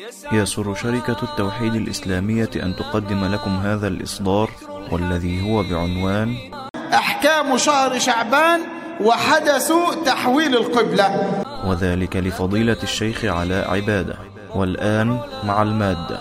يسر شركة التوحيد الإسلامية أن تقدم لكم هذا الإصدار والذي هو بعنوان أحكام شهر شعبان وحدث تحويل القبلة وذلك لفضيلة الشيخ علاء عبادة والآن مع المادة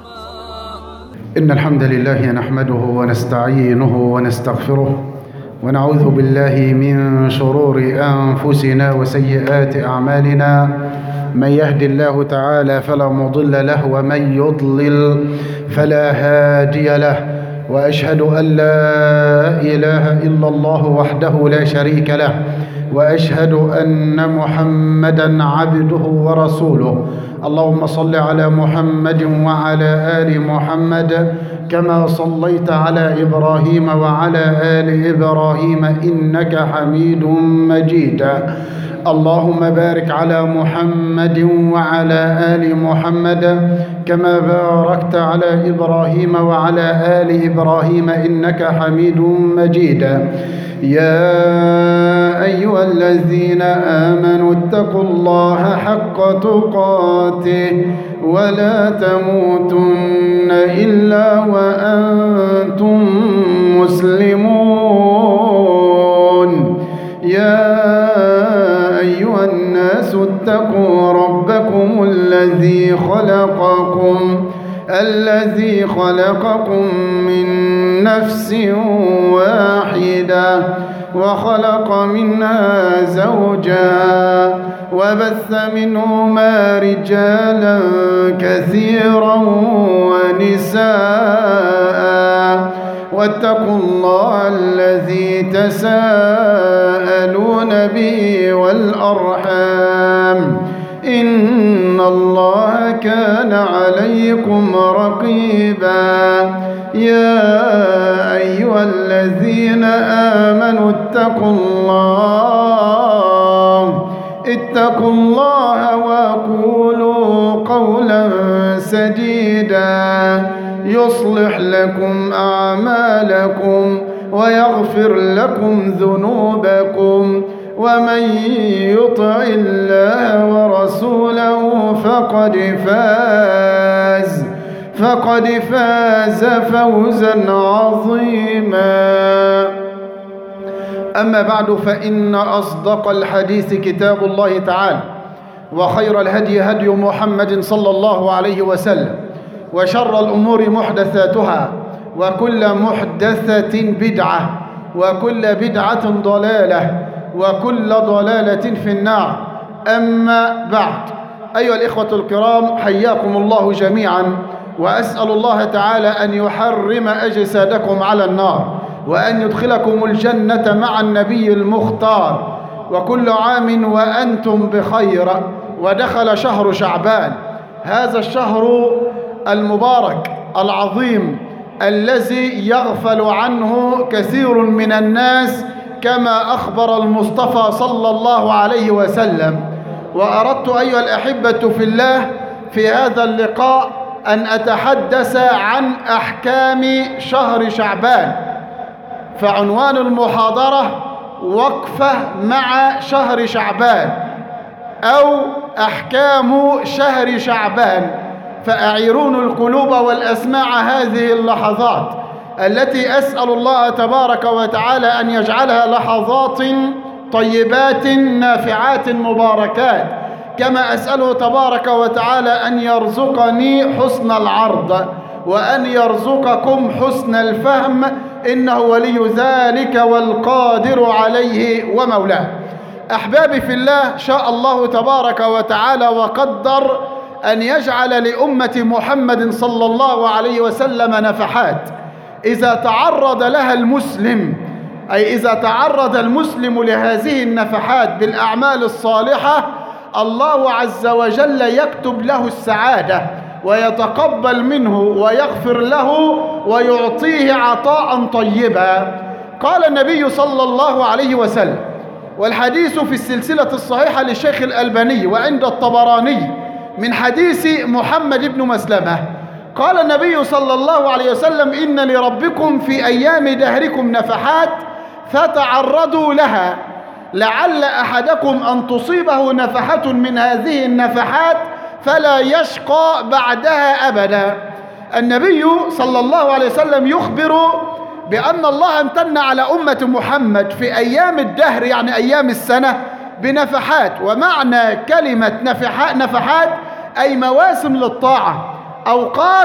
إن الحمد لله نحمده ونستعينه ونستغفره ونعوذ بالله من شرور أنفسنا وسيئات أعمالنا من يهد الله تعالى فلا مضل له ومن يضلل فلا هادي له وأشهد أن لا إله إلا الله وحده لا شريك له وأشهد أن محمدا عبده ورسوله اللهم صل على محمد وعلى آل محمد كما صليت على إبراهيم وعلى آل إبراهيم إنك حميد مجيد اللهم بارك على محمد وعلى آل محمد كما باركت على إبراهيم وعلى آل إبراهيم إنك حميد مجيد يا أيها الذين آمنوا اتقوا الله حق تقاته ولا تموتن إلا وأنتم مسلمون يا أيها الناس اتقوا ربكم الذي خلقكم الذي خلقكم من نفس واحدة وخلق منها زوجا وبث منهما رجالا كثيرا ونساء واتقوا الله الذي تساءلون به والأرحام إن الله كان عليكم رقيبا يا أيها الذين آمنوا اتقوا الله اتقوا الله وقولوا قولا سديدا يصلح لكم أعمالكم ويغفر لكم ذنوبكم ومن يطع الله ورسوله فقد فاز فقد فاز فوزا عظيما أما بعد فإن أصدق الحديث كتاب الله تعالى وخير الهدي هدي محمد صلى الله عليه وسلم وشر الأمور محدثاتها وكل محدثة بدعة وكل بدعة ضلالة وكل ضلالة في النار أما بعد أيها الإخوة الكرام حياكم الله جميعا وأسأل الله تعالى أن يحرم أجسادكم على النار وأن يدخلكم الجنة مع النبي المختار وكل عام وأنتم بخير ودخل شهر شعبان هذا الشهر المبارك العظيم الذي يغفل عنه كثير من الناس كما أخبر المصطفى صلى الله عليه وسلم وأردت أيها الأحبة في الله في هذا اللقاء أن أتحدث عن أحكام شهر شعبان فعنوان المحاضرة وقفة مع شهر شعبان أو أحكام شهر شعبان فأعيرون القلوب والأسماع هذه اللحظات التي أسأل الله تبارك وتعالى أن يجعلها لحظات طيبات نافعات مباركات كما أسأله تبارك وتعالى أن يرزقني حسن العرض وأن يرزقكم حسن الفهم إنه ولي ذلك والقادر عليه ومولاه أحبابي في الله شاء الله تبارك وتعالى وقدر أن يجعل لأمة محمد صلى الله عليه وسلم نفحات إذا تعرض لها المسلم أي إذا تعرض المسلم لهذه النفحات بالأعمال الصالحة الله عز وجل يكتب له السعادة ويتقبل منه ويغفر له ويعطيه عطاء طيبا قال النبي صلى الله عليه وسلم والحديث في السلسلة الصحيحة للشيخ الألباني وعند الطبراني من حديث محمد بن مسلمة قال النبي صلى الله عليه وسلم إن لربكم في أيام دهركم نفحات فتعرضوا لها لعل أحدكم أن تصيبه نفحة من هذه النفحات فلا يشقى بعدها أبدا النبي صلى الله عليه وسلم يخبر بأن الله امتن على أمة محمد في أيام الدهر يعني أيام السنة بنفحات ومعنى كلمة نفحات, نفحات أي مواسم للطاعة أوقات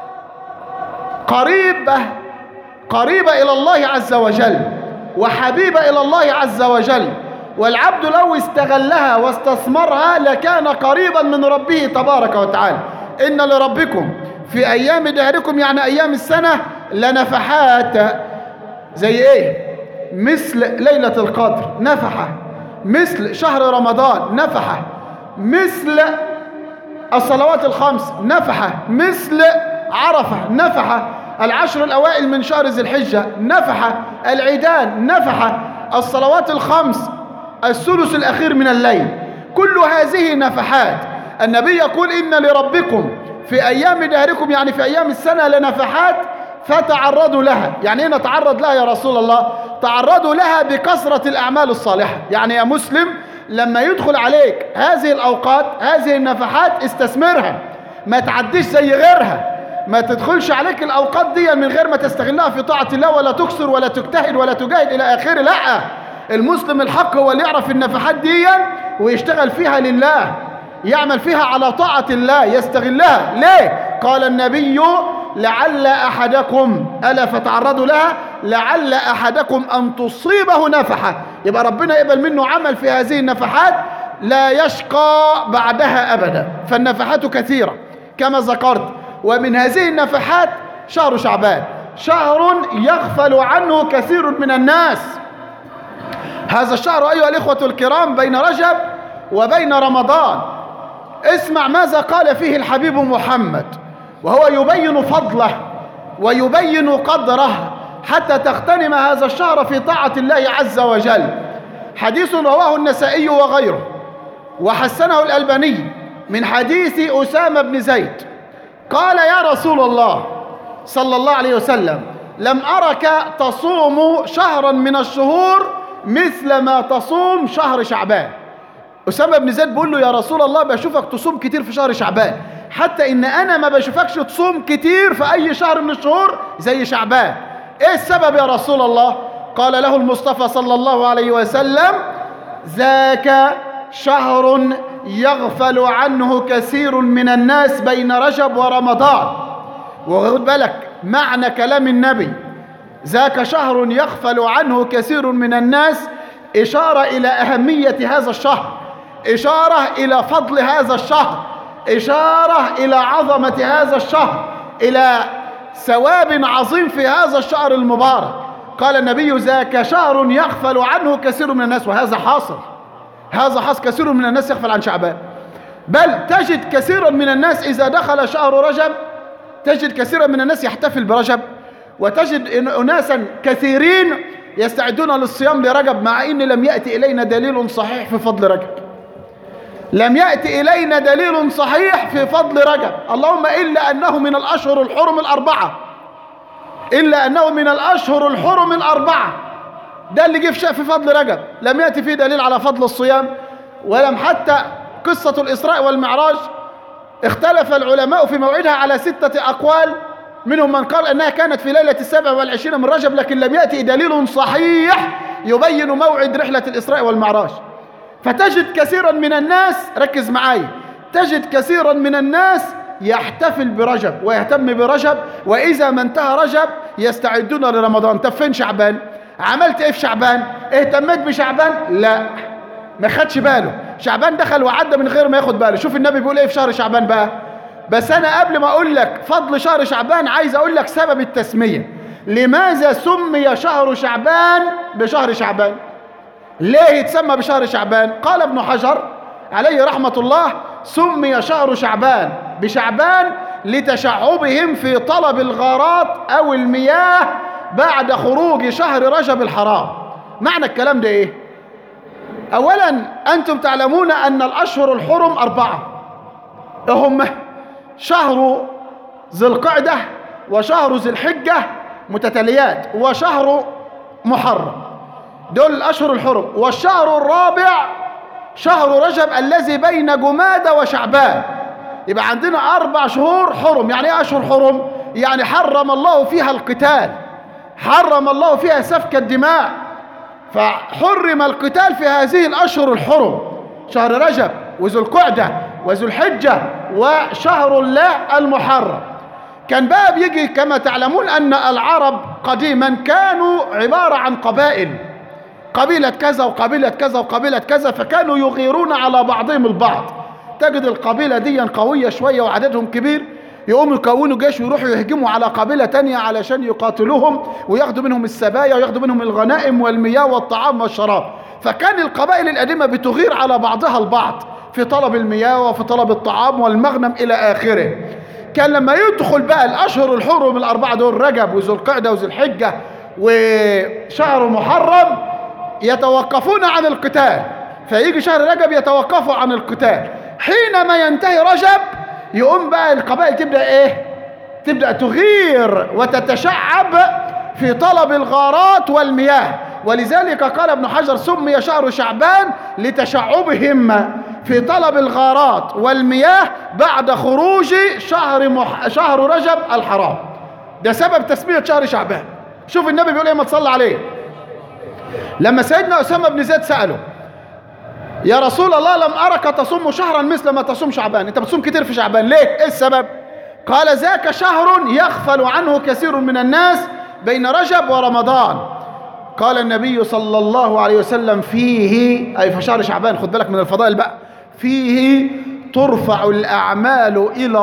قريبة قريبة إلى الله عز وجل وحبيبة إلى الله عز وجل والعبد لو استغلها واستثمرها لكان قريبا من ربه تبارك وتعالى إن لربكم في أيام دهركم يعني أيام السنة لنفحات زي إيه مثل ليلة القدر نفحة مثل شهر رمضان نفحة مثل الصلوات الخمس نفحة مثل عرفة نفحة العشر الأوائل من شهر ذي الحجة نفحة العيدان نفحة الصلوات الخمس الثلث الأخير من الليل كل هذه نفحات النبي يقول إن لربكم في أيام دهركم يعني في أيام السنة لنفحات فتعرضوا لها يعني ايه نتعرض لها يا رسول الله تعرضوا لها بكثرة الأعمال الصالحة يعني يا مسلم لما يدخل عليك هذه الأوقات هذه النفحات استثمرها ما تعديش زي غيرها ما تدخلش عليك الأوقات دي من غير ما تستغلها في طاعة الله ولا تكسر ولا تجتهد ولا تجاهد إلى آخره لا المسلم الحق هو اللي يعرف النفحات دي ويشتغل فيها لله يعمل فيها على طاعة الله يستغلها ليه قال النبي لعل أحدكم ألا فتعرضوا لها لعل أحدكم أن تصيبه نفحة يبقى ربنا يقبل منه عمل في هذه النفحات لا يشقى بعدها أبدا فالنفحات كثيرة كما ذكرت ومن هذه النفحات شهر شعبان شهر يغفل عنه كثير من الناس هذا الشهر أيها الإخوة الكرام بين رجب وبين رمضان اسمع ماذا قال فيه الحبيب محمد وهو يبين فضله ويبين قدره حتى تغتنم هذا الشهر في طاعة الله عز وجل حديث رواه النسائي وغيره وحسنه الألباني من حديث أسامة بن زيد قال يا رسول الله صلى الله عليه وسلم لم أرك تصوم شهرا من الشهور مثل ما تصوم شهر شعبان أسامة بن زيد بيقول له يا رسول الله بشوفك تصوم كتير في شهر شعبان حتى إن أنا ما بشوفكش تصوم كتير في أي شهر من الشهور زي شعبان إيه السبب يا رسول الله قال له المصطفى صلى الله عليه وسلم ذاك شهر يغفل عنه كثير من الناس بين رجب ورمضان وخد بالك معنى كلام النبي ذاك شهر يغفل عنه كثير من الناس إشارة إلى أهمية هذا الشهر إشارة إلى فضل هذا الشهر إشارة إلى عظمة هذا الشهر إلى ثواب عظيم في هذا الشهر المبارك قال النبي ذاك شهر يغفل عنه كثير من الناس وهذا حاصل هذا حاصل كثير من الناس يغفل عن شعبان بل تجد كثيرا من الناس إذا دخل شهر رجب تجد كثيرا من الناس يحتفل برجب وتجد أناسا كثيرين يستعدون للصيام لرجب مع إن لم يأتي إلينا دليل صحيح في فضل رجب لم يأتي إلينا دليل صحيح في فضل رجب اللهم إلا أنه من الأشهر الحرم الأربعة إلا أنه من الأشهر الحرم الأربعة ده اللي جه في فضل رجب لم يأتي فيه دليل على فضل الصيام ولم حتى قصة الإسراء والمعراج اختلف العلماء في موعدها على ستة أقوال منهم من قال أنها كانت في ليلة السابع والعشرين من رجب لكن لم يأتي دليل صحيح يبين موعد رحلة الإسراء والمعراج فتجد كثيرا من الناس ركز معايا تجد كثيرا من الناس يحتفل برجب ويهتم برجب وإذا ما انتهى رجب يستعدون لرمضان طب فين شعبان عملت ايه في شعبان اهتميت بشعبان لا ما خدش باله شعبان دخل وعدى من غير ما ياخد باله شوف النبي بيقول ايه في شهر شعبان بقى بس انا قبل ما اقول لك فضل شهر شعبان عايز اقول لك سبب التسمية لماذا سمي شهر شعبان بشهر شعبان ليه يتسمى بشهر شعبان قال ابن حجر عليه رحمة الله سمي شهر شعبان بشعبان لتشعبهم في طلب الغارات أو المياه بعد خروج شهر رجب الحرام معنى الكلام ده ايه اولا انتم تعلمون ان الاشهر الحرم اربعة هم شهر ذي القعدة وشهر ذي الحجة متتاليات وشهر محرم دول الاشهر الحرم والشهر الرابع شهر رجب الذي بين جمادى وشعبان يبقى عندنا أربع شهور حرم يعني إيه أشهر حرم يعني حرم الله فيها القتال حرم الله فيها سفك الدماء فحرم القتال في هذه الأشهر الحرم شهر رجب وذو القعدة وذو الحجة وشهر الله المحرم كان بقى بيجي كما تعلمون أن العرب قديما كانوا عبارة عن قبائل قبيلة كذا وقبيلة كذا وقبيلة كذا فكانوا يغيرون على بعضهم البعض تجد القبيلة دي قوية شوية وعددهم كبير يقوموا يكونوا جيش ويروحوا يهجموا على قبيلة تانية علشان يقاتلوهم وياخدوا منهم السبايا وياخدوا منهم الغنائم والمياه والطعام والشراب فكان القبائل القديمة بتغير على بعضها البعض في طلب المياه وفي طلب الطعام والمغنم إلى آخره كان لما يدخل بقى الأشهر الحرم الأربعة دول رجب وذو القعدة وذو الحجة وشهر محرم يتوقفون عن القتال فيجي شهر رجب يتوقفوا عن القتال حينما ينتهي رجب يقوم بقى القبائل تبدأ ايه تبدأ تغير وتتشعب في طلب الغارات والمياه ولذلك قال ابن حجر سمي شهر شعبان لتشعبهم في طلب الغارات والمياه بعد خروج شهر مح... شهر رجب الحرام ده سبب تسمية شهر شعبان شوف النبي بيقول ايه ما تصلى عليه لما سيدنا أسامة بن زيد سأله يا رسول الله لم أرك تصوم شهرا مثل ما تصوم شعبان أنت بتصوم كتير في شعبان ليه؟ إيه السبب؟ قال ذاك شهر يغفل عنه كثير من الناس بين رجب ورمضان قال النبي صلى الله عليه وسلم فيه أي في شهر شعبان خد بالك من الفضائل بقى فيه ترفع الأعمال إلى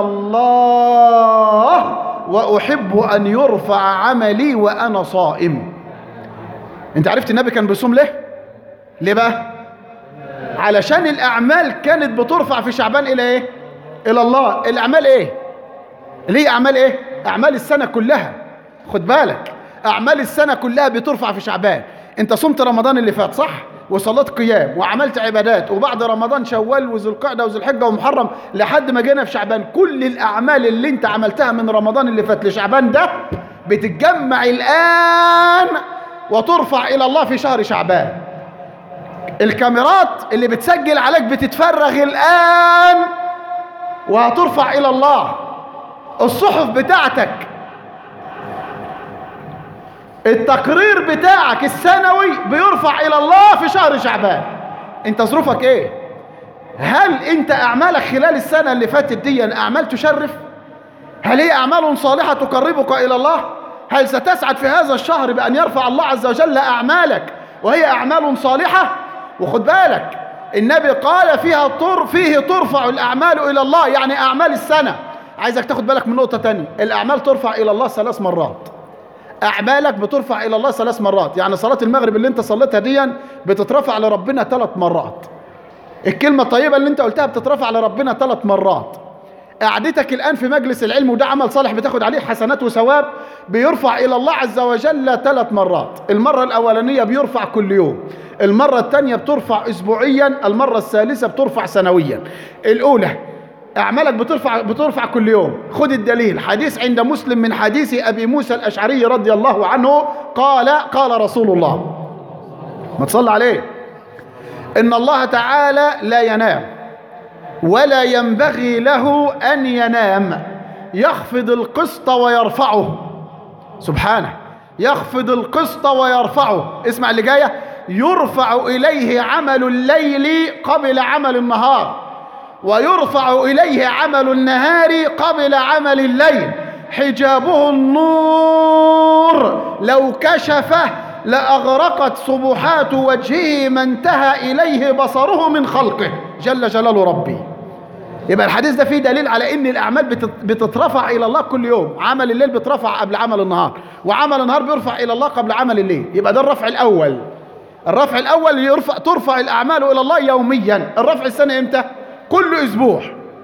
الله وأحب أن يرفع عملي وأنا صائم أنت عرفت النبي كان بيصوم ليه؟ ليه بقى؟ علشان الأعمال كانت بترفع في شعبان إلى إيه؟ إلى الله الأعمال إيه؟ ليه أعمال إيه؟ أعمال السنة كلها خد بالك أعمال السنة كلها بترفع في شعبان أنت صمت رمضان اللي فات صح؟ وصليت قيام وعملت عبادات وبعد رمضان شوال وذو القعدة وذو الحجة ومحرم لحد ما جينا في شعبان كل الأعمال اللي أنت عملتها من رمضان اللي فات لشعبان ده بتتجمع الآن وترفع إلى الله في شهر شعبان الكاميرات اللي بتسجل عليك بتتفرغ الآن وهترفع إلى الله الصحف بتاعتك التقرير بتاعك السنوي بيرفع إلى الله في شهر شعبان انت ظروفك ايه هل انت اعمالك خلال السنة اللي فاتت دي اعمال تشرف هل هي اعمال صالحة تقربك الى الله هل ستسعد في هذا الشهر بان يرفع الله عز وجل اعمالك وهي اعمال صالحة وخد بالك النبي قال فيها طر فيه ترفع الاعمال الى الله يعني اعمال السنة عايزك تاخد بالك من نقطة تانية الاعمال ترفع الى الله ثلاث مرات اعمالك بترفع الى الله ثلاث مرات يعني صلاه المغرب اللي انت صليتها دي بتترفع لربنا ثلاث مرات الكلمه الطيبه اللي انت قلتها بتترفع لربنا ثلاث مرات قعدتك الان في مجلس العلم وده عمل صالح بتاخد عليه حسنات وثواب بيرفع الى الله عز وجل ثلاث مرات المره الاولانيه بيرفع كل يوم المره الثانيه بترفع اسبوعيا المره الثالثه بترفع سنويا الاولى أعمالك بترفع بترفع كل يوم خد الدليل حديث عند مسلم من حديث أبي موسى الأشعري رضي الله عنه قال قال رسول الله ما تصلى عليه إن الله تعالى لا ينام ولا ينبغي له أن ينام يخفض القسط ويرفعه سبحانه يخفض القسط ويرفعه اسمع اللي جايه يرفع إليه عمل الليل قبل عمل النهار ويرفع إليه عمل النهار قبل عمل الليل حجابه النور لو كشفه لأغرقت صبحات وجهه ما انتهى إليه بصره من خلقه جل جلال ربي يبقى الحديث ده فيه دليل على ان الاعمال بتترفع الى الله كل يوم عمل الليل بيترفع قبل عمل النهار وعمل النهار بيرفع الى الله قبل عمل الليل يبقى ده الرفع الاول الرفع الاول يرفع ترفع الاعمال الى الله يوميا الرفع السنه امتى كل اسبوع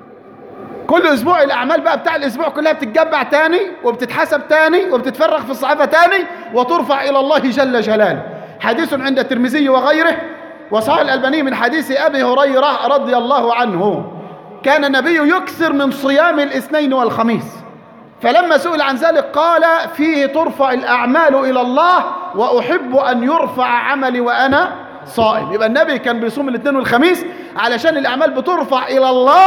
كل اسبوع الاعمال بقى بتاع الاسبوع كلها بتتجمع تاني وبتتحسب تاني وبتتفرغ في الصحيفه تاني وترفع الى الله جل جلاله حديث عند الترمذي وغيره وصحيح الالباني من حديث ابي هريره رضي الله عنه كان النبي يكثر من صيام الاثنين والخميس فلما سئل عن ذلك قال فيه ترفع الاعمال الى الله واحب ان يرفع عملي وانا صائم يبقى النبي كان بيصوم الاثنين والخميس علشان الاعمال بترفع الى الله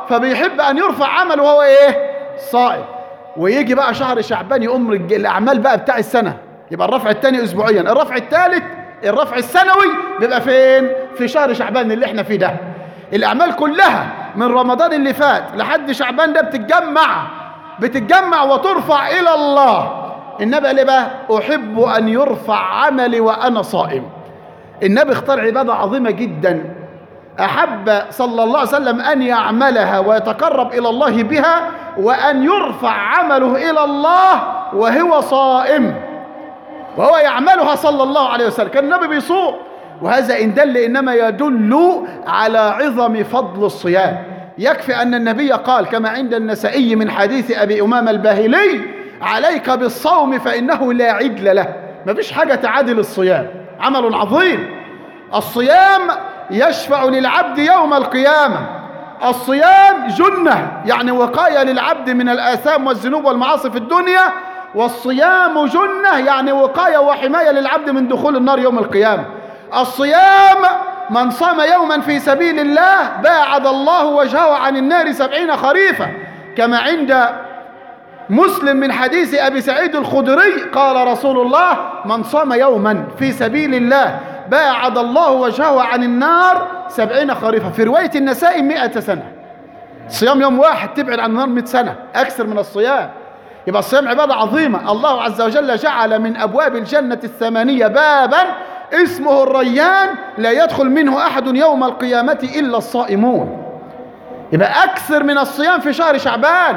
فبيحب أن يرفع عمله وهو إيه صائم ويجي بقى شهر شعبان يقوم رج- الأعمال بقى بتاع السنة يبقى الرفع الثاني أسبوعيا الرفع الثالث الرفع السنوي بيبقى فين في شهر شعبان اللي احنا فيه ده الأعمال كلها من رمضان اللي فات لحد شعبان ده بتتجمع بتتجمع وترفع إلى الله النبي قال إيه بقى أحب أن يرفع عملي وأنا صائم النبي اختار عبادة عظيمة جدا أحب صلى الله عليه وسلم أن يعملها ويتقرب إلى الله بها وأن يرفع عمله إلى الله وهو صائم وهو يعملها صلى الله عليه وسلم كان النبي بيصوم وهذا إن دل إنما يدل على عظم فضل الصيام يكفي أن النبي قال كما عند النسائي من حديث أبي أمام الباهلي عليك بالصوم فإنه لا عدل له ما فيش حاجة تعادل الصيام عمل عظيم الصيام يشفع للعبد يوم القيامة الصيام جنة يعني وقاية للعبد من الآثام والذنوب والمعاصي في الدنيا والصيام جنة يعني وقاية وحماية للعبد من دخول النار يوم القيامة الصيام من صام يوما في سبيل الله باعد الله وجهه عن النار سبعين خريفا كما عند مسلم من حديث أبي سعيد الخدري قال رسول الله من صام يوما في سبيل الله باعد الله وجهه عن النار سبعين خريفا في رواية النساء مئة سنة صيام يوم واحد تبعد عن النار مئة سنة أكثر من الصيام يبقى الصيام عبادة عظيمة الله عز وجل جعل من أبواب الجنة الثمانية بابا اسمه الريان لا يدخل منه أحد يوم القيامة إلا الصائمون يبقى أكثر من الصيام في شهر شعبان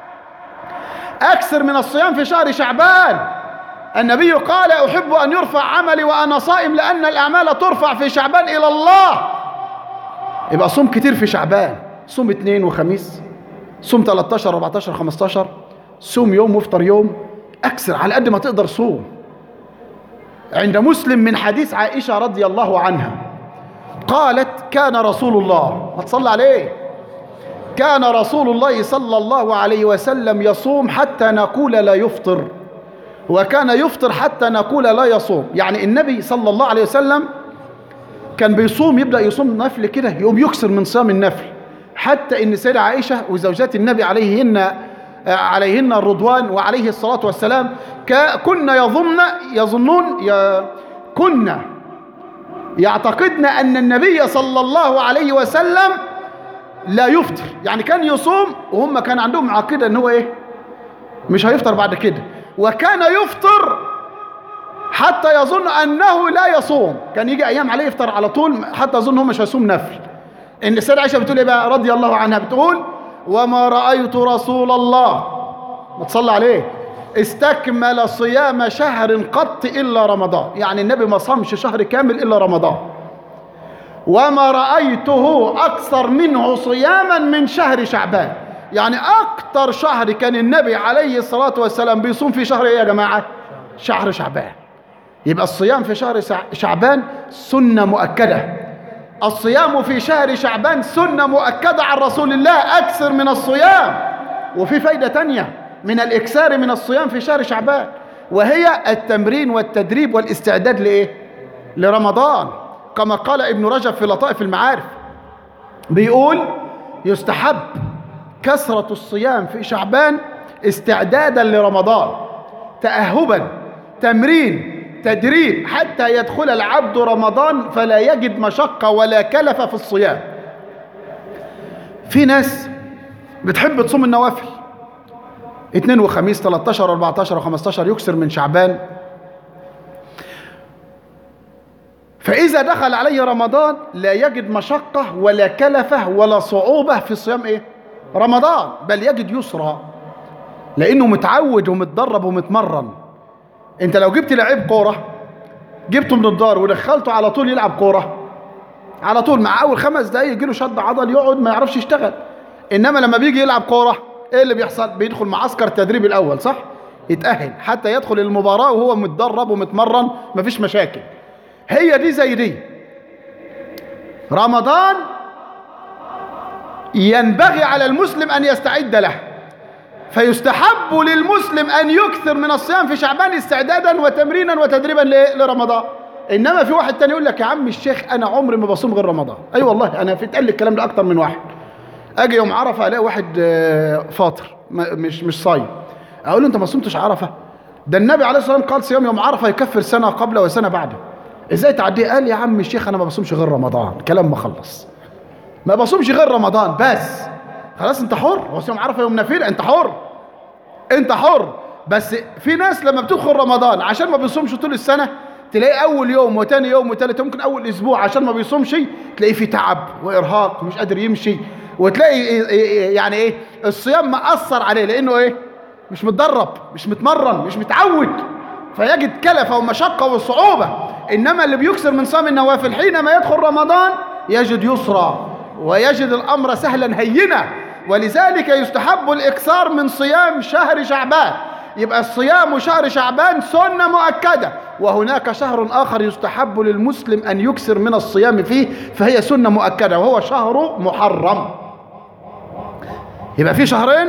أكثر من الصيام في شهر شعبان النبي قال أحب أن يرفع عملي وأنا صائم لأن الأعمال ترفع في شعبان إلى الله يبقى صوم كتير في شعبان صوم اثنين وخميس صوم 13 14 15 صوم يوم وافطر يوم أكثر على قد ما تقدر صوم عند مسلم من حديث عائشة رضي الله عنها قالت كان رسول الله ما تصلى عليه كان رسول الله صلى الله عليه وسلم يصوم حتى نقول لا يفطر وكان يفطر حتى نقول لا يصوم يعني النبي صلى الله عليه وسلم كان بيصوم يبدأ يصوم نفل كده يقوم يكسر من صيام النفل حتى ان سيدة عائشة وزوجات النبي عليهن عليهن الرضوان وعليه الصلاة والسلام كنا يظن يظنون ي... كنا يعتقدن أن النبي صلى الله عليه وسلم لا يفطر يعني كان يصوم وهم كان عندهم عقيدة ان هو ايه مش هيفطر بعد كده وكان يفطر حتى يظن انه لا يصوم كان يجي ايام عليه يفطر على طول حتى يظن هو مش هيصوم نفل ان السيدة عائشة بتقول ايه بقى رضي الله عنها بتقول وما رأيت رسول الله ما تصلى عليه استكمل صيام شهر قط إلا رمضان يعني النبي ما صامش شهر كامل إلا رمضان وما رأيته أكثر منه صياما من شهر شعبان يعني أكثر شهر كان النبي عليه الصلاة والسلام بيصوم في شهر إيه يا جماعة شهر شعبان يبقى الصيام في شهر شعبان سنة مؤكدة الصيام في شهر شعبان سنة مؤكدة عن رسول الله أكثر من الصيام وفي فايدة تانية من الإكثار من الصيام في شهر شعبان وهي التمرين والتدريب والاستعداد لإيه لرمضان كما قال ابن رجب في لطائف المعارف بيقول يستحب كثرة الصيام في شعبان استعدادا لرمضان تأهبا تمرين تدريب حتى يدخل العبد رمضان فلا يجد مشقة ولا كلف في الصيام في ناس بتحب تصوم النوافل اثنين وخميس 13 14 و15 يكسر من شعبان فإذا دخل عليه رمضان لا يجد مشقة ولا كلفة ولا صعوبة في صيام إيه؟ رمضان بل يجد يسرا لأنه متعود ومتدرب ومتمرن أنت لو جبت لعيب كورة جبته من الدار ودخلته على طول يلعب كورة على طول مع أول خمس دقايق يجيله شد عضل يقعد ما يعرفش يشتغل إنما لما بيجي يلعب كورة إيه اللي بيحصل؟ بيدخل معسكر التدريب الأول صح؟ يتأهل حتى يدخل المباراة وهو متدرب ومتمرن مفيش مشاكل هي دي زي دي رمضان ينبغي على المسلم أن يستعد له فيستحب للمسلم أن يكثر من الصيام في شعبان استعدادا وتمرينا وتدريبا لرمضان إنما في واحد تاني يقول لك يا عم الشيخ أنا عمري ما بصوم غير رمضان أي أيوة والله أنا في اتقال الكلام ده أكتر من واحد اجي يوم عرفه الاقي واحد آه، فاطر ما- مش مش صايم اقول له انت ما صمتش عرفه ده النبي عليه الصلاه والسلام قال صيام يوم عرفه يكفر سنه قبل وسنه بعده ازاي تعديه قال يا عم الشيخ انا ما بصومش غير رمضان كلام ما خلص ما بصومش غير رمضان بس خلاص انت حر هو صيام عرفه يوم نافله انت حر انت حر بس في ناس لما بتدخل رمضان عشان ما بيصومش طول السنه تلاقي اول يوم وتاني يوم وتالت يوم ممكن اول اسبوع عشان ما بيصومش تلاقيه في تعب وارهاق ومش قادر يمشي وتلاقي ايه- ايه- يعني ايه الصيام مأثر عليه لانه ايه مش متدرب مش متمرن مش متعود فيجد كلفه ومشقه وصعوبه انما اللي بيكسر من صيام النوافل حينما يدخل رمضان يجد يسرا ويجد الامر سهلا هينا ولذلك يستحب الاكثار من صيام شهر شعبان يبقى الصيام شهر شعبان سنة مؤكدة وهناك شهر آخر يستحب للمسلم أن يكثر من الصيام فيه فهي سنة مؤكدة وهو شهر محرم يبقى في شهرين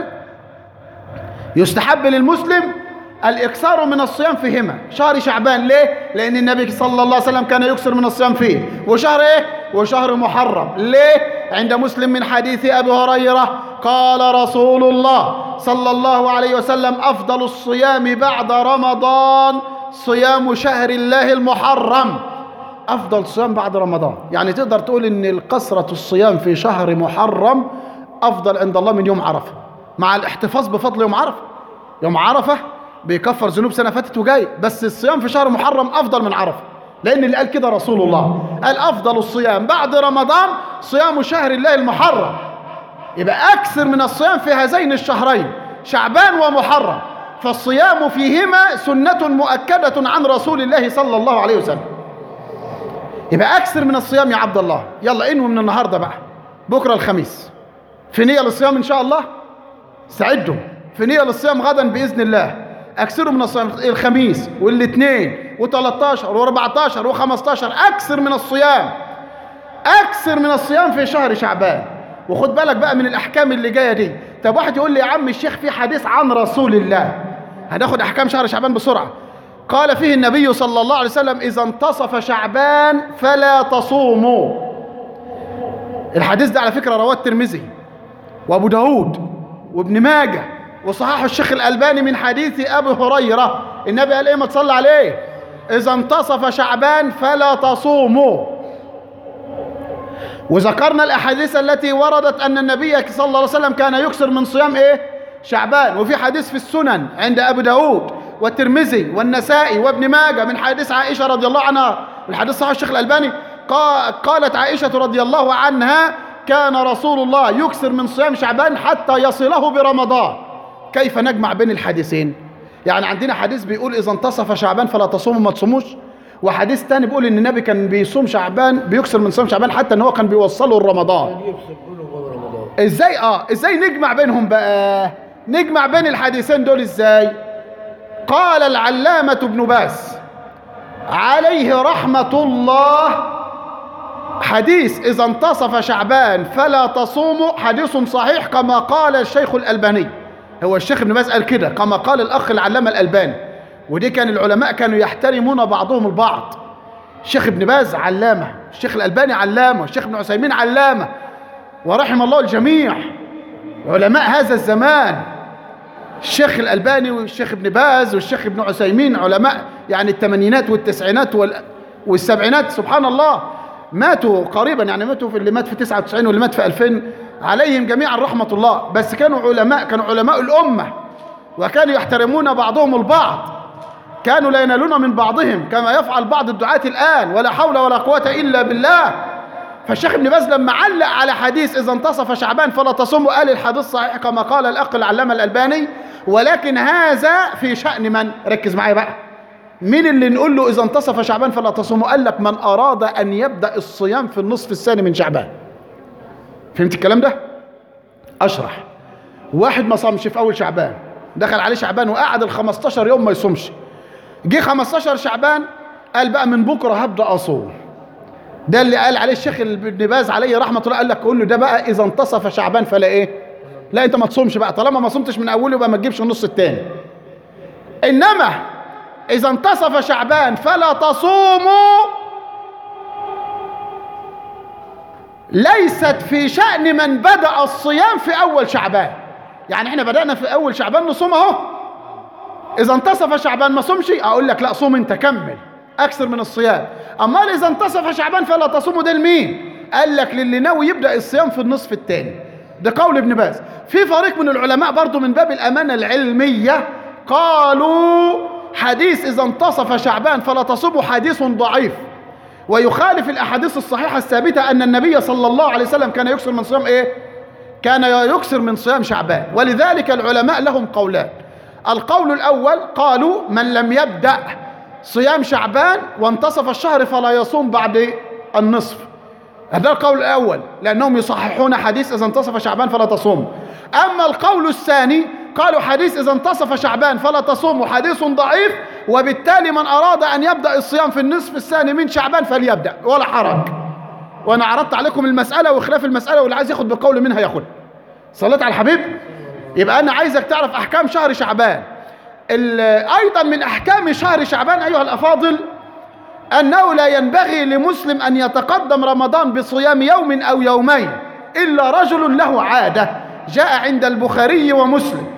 يستحب للمسلم الإكثار من الصيام فيهما شهر شعبان ليه؟ لأن النبي صلى الله عليه وسلم كان يكثر من الصيام فيه وشهر إيه؟ وشهر محرم ليه؟ عند مسلم من حديث أبي هريرة قال رسول الله صلى الله عليه وسلم أفضل الصيام بعد رمضان صيام شهر الله المحرم أفضل صيام بعد رمضان يعني تقدر تقول إن القسرة الصيام في شهر محرم أفضل عند الله من يوم عرفة مع الاحتفاظ بفضل يوم عرفة يوم عرفة بيكفر ذنوب سنة فاتت وجاي بس الصيام في شهر محرم أفضل من عرفة لأن اللي قال كده رسول الله قال أفضل الصيام بعد رمضان صيام شهر الله المحرم يبقى أكثر من الصيام في هذين الشهرين شعبان ومحرم فالصيام فيهما سنة مؤكدة عن رسول الله صلى الله عليه وسلم يبقى أكثر من الصيام يا عبد الله يلا انوي من النهاردة بقى بكرة الخميس في نية للصيام إن شاء الله استعدوا في نية للصيام غدا بإذن الله أكثروا من الصيام الخميس والاثنين و13 و14 و15 أكثر من الصيام أكثر من الصيام في شهر شعبان وخد بالك بقى من الأحكام اللي جاية دي طب واحد يقول لي يا عم الشيخ في حديث عن رسول الله هناخد أحكام شهر شعبان بسرعة قال فيه النبي صلى الله عليه وسلم إذا انتصف شعبان فلا تصوموا الحديث ده على فكرة رواه الترمذي وابو داود وابن ماجه وصححه الشيخ الألباني من حديث أبي هريرة النبي قال إيه ما تصلى عليه إذا انتصف شعبان فلا تصوموا وذكرنا الأحاديث التي وردت أن النبي صلى الله عليه وسلم كان يكثر من صيام إيه شعبان وفي حديث في السنن عند أبي داود والترمذي والنسائي وابن ماجه من حديث عائشة رضي الله عنها الحديث صحيح الشيخ الألباني قا- قالت عائشة رضي الله عنها كان رسول الله يكثر من صيام شعبان حتى يصله برمضان كيف نجمع بين الحديثين يعني عندنا حديث بيقول إذا انتصف شعبان فلا تصوموا ما تصوموش وحديث تاني بيقول ان النبي كان بيصوم شعبان بيكسر من صيام شعبان حتى ان هو كان بيوصله لرمضان ازاي اه ازاي نجمع بينهم بقى نجمع بين الحديثين دول ازاي قال العلامة ابن باز عليه رحمة الله حديث إذا انتصف شعبان فلا تصوموا حديث صحيح كما قال الشيخ الألباني هو الشيخ ابن باز قال كده كما قال الأخ العلامة الألباني ودي كان العلماء كانوا يحترمون بعضهم البعض الشيخ ابن باز علامة الشيخ الألباني علامة الشيخ ابن عثيمين علامة ورحم الله الجميع علماء هذا الزمان الشيخ الألباني والشيخ ابن باز والشيخ ابن عثيمين علماء يعني الثمانينات والتسعينات وال... والسبعينات سبحان الله ماتوا قريبا يعني ماتوا في اللي مات في 99 واللي مات في 2000 عليهم جميعا رحمة الله بس كانوا علماء كانوا علماء الأمة وكانوا يحترمون بعضهم البعض كانوا لا ينالون من بعضهم كما يفعل بعض الدعاة الآن ولا حول ولا قوة إلا بالله فالشيخ ابن باز لما علق على حديث إذا انتصف شعبان فلا تصوموا قال الحديث صحيح كما قال الأخ العلامة الألباني ولكن هذا في شأن من ركز معايا بقى مين اللي نقول له إذا انتصف شعبان فلا تصوموا قال لك من أراد أن يبدأ الصيام في النصف الثاني من شعبان فهمت الكلام ده أشرح واحد ما صامش في أول شعبان دخل عليه شعبان وقعد ال 15 يوم ما يصومش جه 15 شعبان قال بقى من بكره هبدا اصوم ده اللي قال عليه الشيخ ابن باز عليه رحمه الله قال لك قول له ده بقى اذا انتصف شعبان فلا ايه لا انت ما تصومش بقى طالما ما صمتش من اوله يبقى ما تجيبش النص الثاني انما اذا انتصف شعبان فلا تصوموا ليست في شأن من بدأ الصيام في أول شعبان يعني احنا بدأنا في أول شعبان نصوم اهو إذا انتصف شعبان ما صومش أقول لك لا صوم أنت كمل أكثر من الصيام أما إذا انتصف شعبان فلا تصوموا ده لمين قال لك للي ناوي يبدأ الصيام في النصف الثاني ده قول ابن باز في فريق من العلماء برضو من باب الأمانة العلمية قالوا حديث إذا انتصف شعبان فلا تصوموا حديث ضعيف ويخالف الأحاديث الصحيحة الثابتة أن النبي صلى الله عليه وسلم كان يكثر من صيام إيه؟ كان يكثر من صيام شعبان ولذلك العلماء لهم قولان القول الأول قالوا من لم يبدأ صيام شعبان وانتصف الشهر فلا يصوم بعد النصف هذا القول الأول لأنهم يصححون حديث إذا انتصف شعبان فلا تصوم أما القول الثاني قالوا حديث إذا انتصف شعبان فلا تصوم حديث ضعيف وبالتالي من أراد أن يبدأ الصيام في النصف الثاني من شعبان فليبدأ ولا حرج وأنا عرضت عليكم المسألة وخلاف المسألة واللي عايز ياخد بقول منها ياخد صليت على الحبيب يبقى أنا عايزك تعرف أحكام شهر شعبان أيضا من أحكام شهر شعبان أيها الأفاضل أنه لا ينبغي لمسلم أن يتقدم رمضان بصيام يوم أو يومين إلا رجل له عادة جاء عند البخاري ومسلم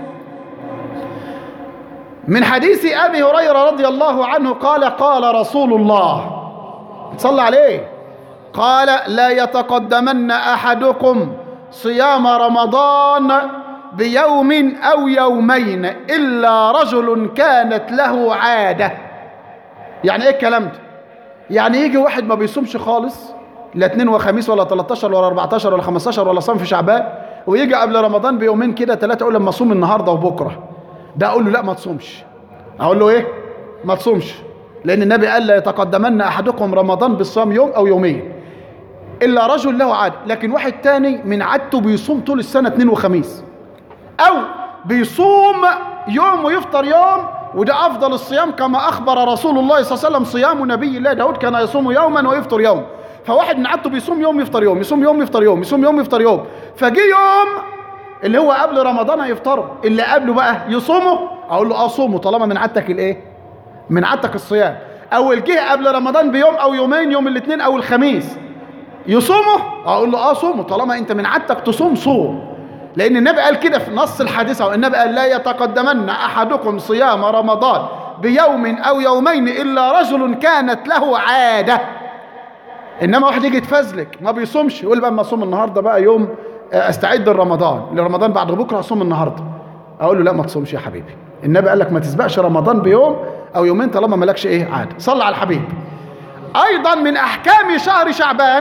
من حديث أبي هريرة رضي الله عنه قال قال رسول الله صلى عليه قال لا يتقدمن أحدكم صيام رمضان بيوم أو يومين إلا رجل كانت له عادة يعني إيه الكلام ده يعني يجي واحد ما بيصومش خالص لا اثنين وخميس ولا 13 ولا 14 ولا 15 ولا صوم في شعبان ويجي قبل رمضان بيومين كده ثلاثة يقول لما اصوم النهارده وبكره ده اقول له لا ما تصومش اقول له ايه ما تصومش لان النبي قال لا يتقدمن احدكم رمضان بالصيام يوم او يومين الا رجل له عاده لكن واحد تاني من عادته بيصوم طول السنه اثنين وخميس او بيصوم يوم ويفطر يوم وده افضل الصيام كما اخبر رسول الله صلى الله عليه وسلم صيام نبي الله داود كان يصوم يوما ويفطر يوم فواحد من عادته بيصوم يوم يفطر يوم يصوم يوم يفطر يوم يصوم يوم يفطر يوم فجي يوم اللي هو قبل رمضان هيفطره اللي قبله بقى يصومه اقول له اه صومه طالما من عادتك الايه من عادتك الصيام او جه قبل رمضان بيوم او يومين يوم الاثنين او الخميس يصومه اقول له اه صومه طالما انت من عادتك تصوم صوم لان النبي قال كده في نص الحديث او النبي قال لا يتقدمن احدكم صيام رمضان بيوم او يومين الا رجل كانت له عاده انما واحد يجي يتفزلك ما بيصومش يقول بقى ما اصوم النهارده بقى يوم استعد لرمضان لرمضان بعد بكره اصوم النهارده اقول له لا ما تصومش يا حبيبي النبي قال لك ما تسبقش رمضان بيوم او يومين طالما مالكش ايه عاده صلى على الحبيب ايضا من احكام شهر شعبان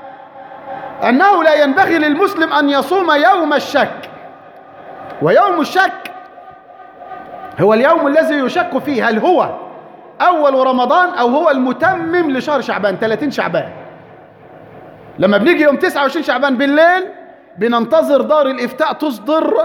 انه لا ينبغي للمسلم ان يصوم يوم الشك ويوم الشك هو اليوم الذي يشك فيه هل هو اول رمضان او هو المتمم لشهر شعبان 30 شعبان لما بنيجي يوم 29 شعبان بالليل بننتظر دار الافتاء تصدر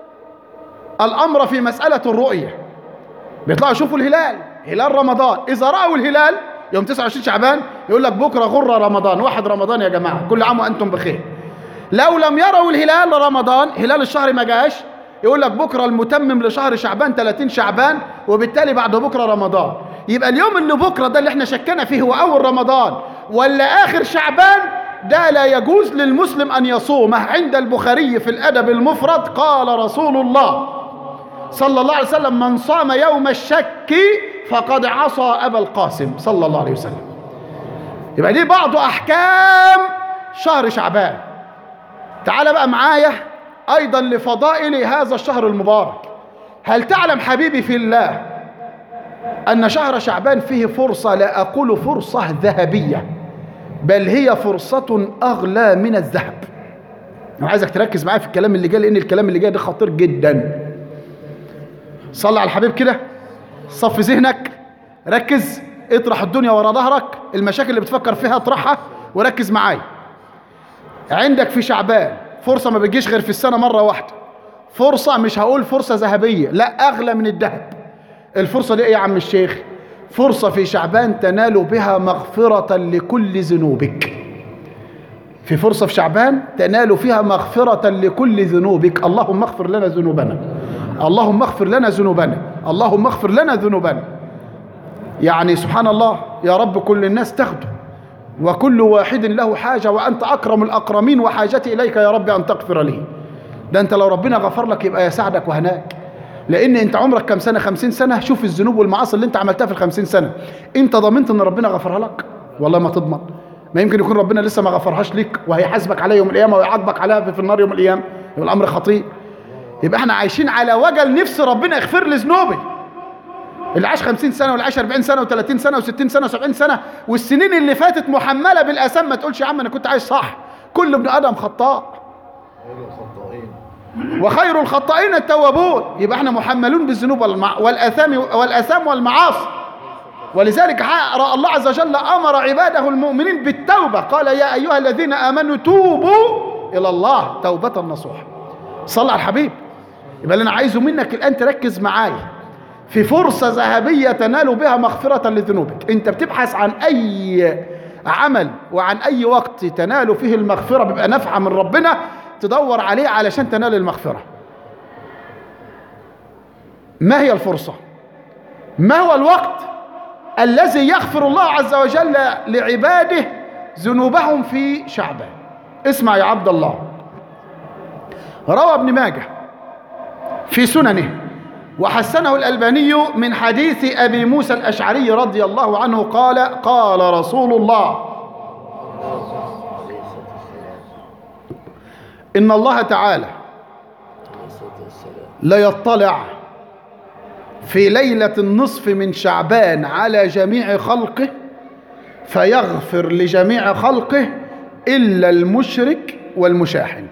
الامر في مساله الرؤيه بيطلعوا يشوفوا الهلال هلال رمضان اذا راوا الهلال يوم 29 شعبان يقول لك بكره غره رمضان واحد رمضان يا جماعه كل عام وانتم بخير لو لم يروا الهلال رمضان هلال الشهر ما جاش يقول لك بكره المتمم لشهر شعبان 30 شعبان وبالتالي بعد بكره رمضان يبقى اليوم اللي بكره ده اللي احنا شكنا فيه هو اول رمضان ولا اخر شعبان ده لا يجوز للمسلم ان يصومه عند البخاري في الادب المفرد قال رسول الله صلى الله عليه وسلم من صام يوم الشك فقد عصى ابا القاسم صلى الله عليه وسلم يبقى دي بعض احكام شهر شعبان تعال بقى معايا ايضا لفضائل هذا الشهر المبارك هل تعلم حبيبي في الله ان شهر شعبان فيه فرصه لا اقول فرصه ذهبيه بل هي فرصه اغلى من الذهب انا عايزك تركز معايا في الكلام اللي جاي لان الكلام اللي جاي ده خطير جدا صلي على الحبيب كده صفي ذهنك ركز اطرح الدنيا ورا ظهرك المشاكل اللي بتفكر فيها اطرحها وركز معايا عندك في شعبان فرصة ما بتجيش غير في السنة مرة واحدة فرصة مش هقول فرصة ذهبية لا أغلى من الذهب الفرصة دي إيه يا عم الشيخ فرصة في شعبان تنال بها مغفرة لكل ذنوبك في فرصة في شعبان تنال فيها مغفرة لكل ذنوبك اللهم اغفر لنا ذنوبنا اللهم اغفر لنا ذنوبنا اللهم اغفر لنا ذنوبنا يعني سبحان الله يا رب كل الناس تاخده وكل واحد له حاجة وأنت أكرم الأكرمين وحاجتي إليك يا رب أن تغفر لي ده أنت لو ربنا غفر لك يبقى يساعدك وهناك لأن أنت عمرك كم سنة خمسين سنة شوف الذنوب والمعاصي اللي أنت عملتها في الخمسين سنة أنت ضمنت أن ربنا غفرها لك والله ما تضمن ما يمكن يكون ربنا لسه ما غفرهاش ليك وهيحاسبك عليها يوم القيامة ويعاقبك عليها في النار يوم القيامة يبقى الأمر خطير يبقى احنا عايشين على وجل نفس ربنا يغفر لي ذنوبي اللي عاش 50 سنه واللي عاش 40 سنه و30 سنه و60 سنه و70 سنه والسنين اللي فاتت محمله بالاثام ما تقولش يا عم انا كنت عايش صح كل ابن ادم خطاء وخير الخطائين التوابون يبقى احنا محملون بالذنوب والمع... والاثام والاثام والمعاصي ولذلك الله عز وجل امر عباده المؤمنين بالتوبه قال يا ايها الذين امنوا توبوا الى الله توبه نصوحا صلى على الحبيب يبقى اللي انا عايزه منك الان تركز معايا في فرصة ذهبية تنال بها مغفرة لذنوبك انت بتبحث عن اي عمل وعن اي وقت تنال فيه المغفرة بيبقى نفعة من ربنا تدور عليه علشان تنال المغفرة ما هي الفرصة ما هو الوقت الذي يغفر الله عز وجل لعباده ذنوبهم في شعبه اسمع يا عبد الله روى ابن ماجه في سننه وحسنه الألباني من حديث أبي موسى الأشعري رضي الله عنه قال قال رسول الله إن الله تعالى ليطلع في ليلة النصف من شعبان على جميع خلقه فيغفر لجميع خلقه إلا المشرك والمشاحن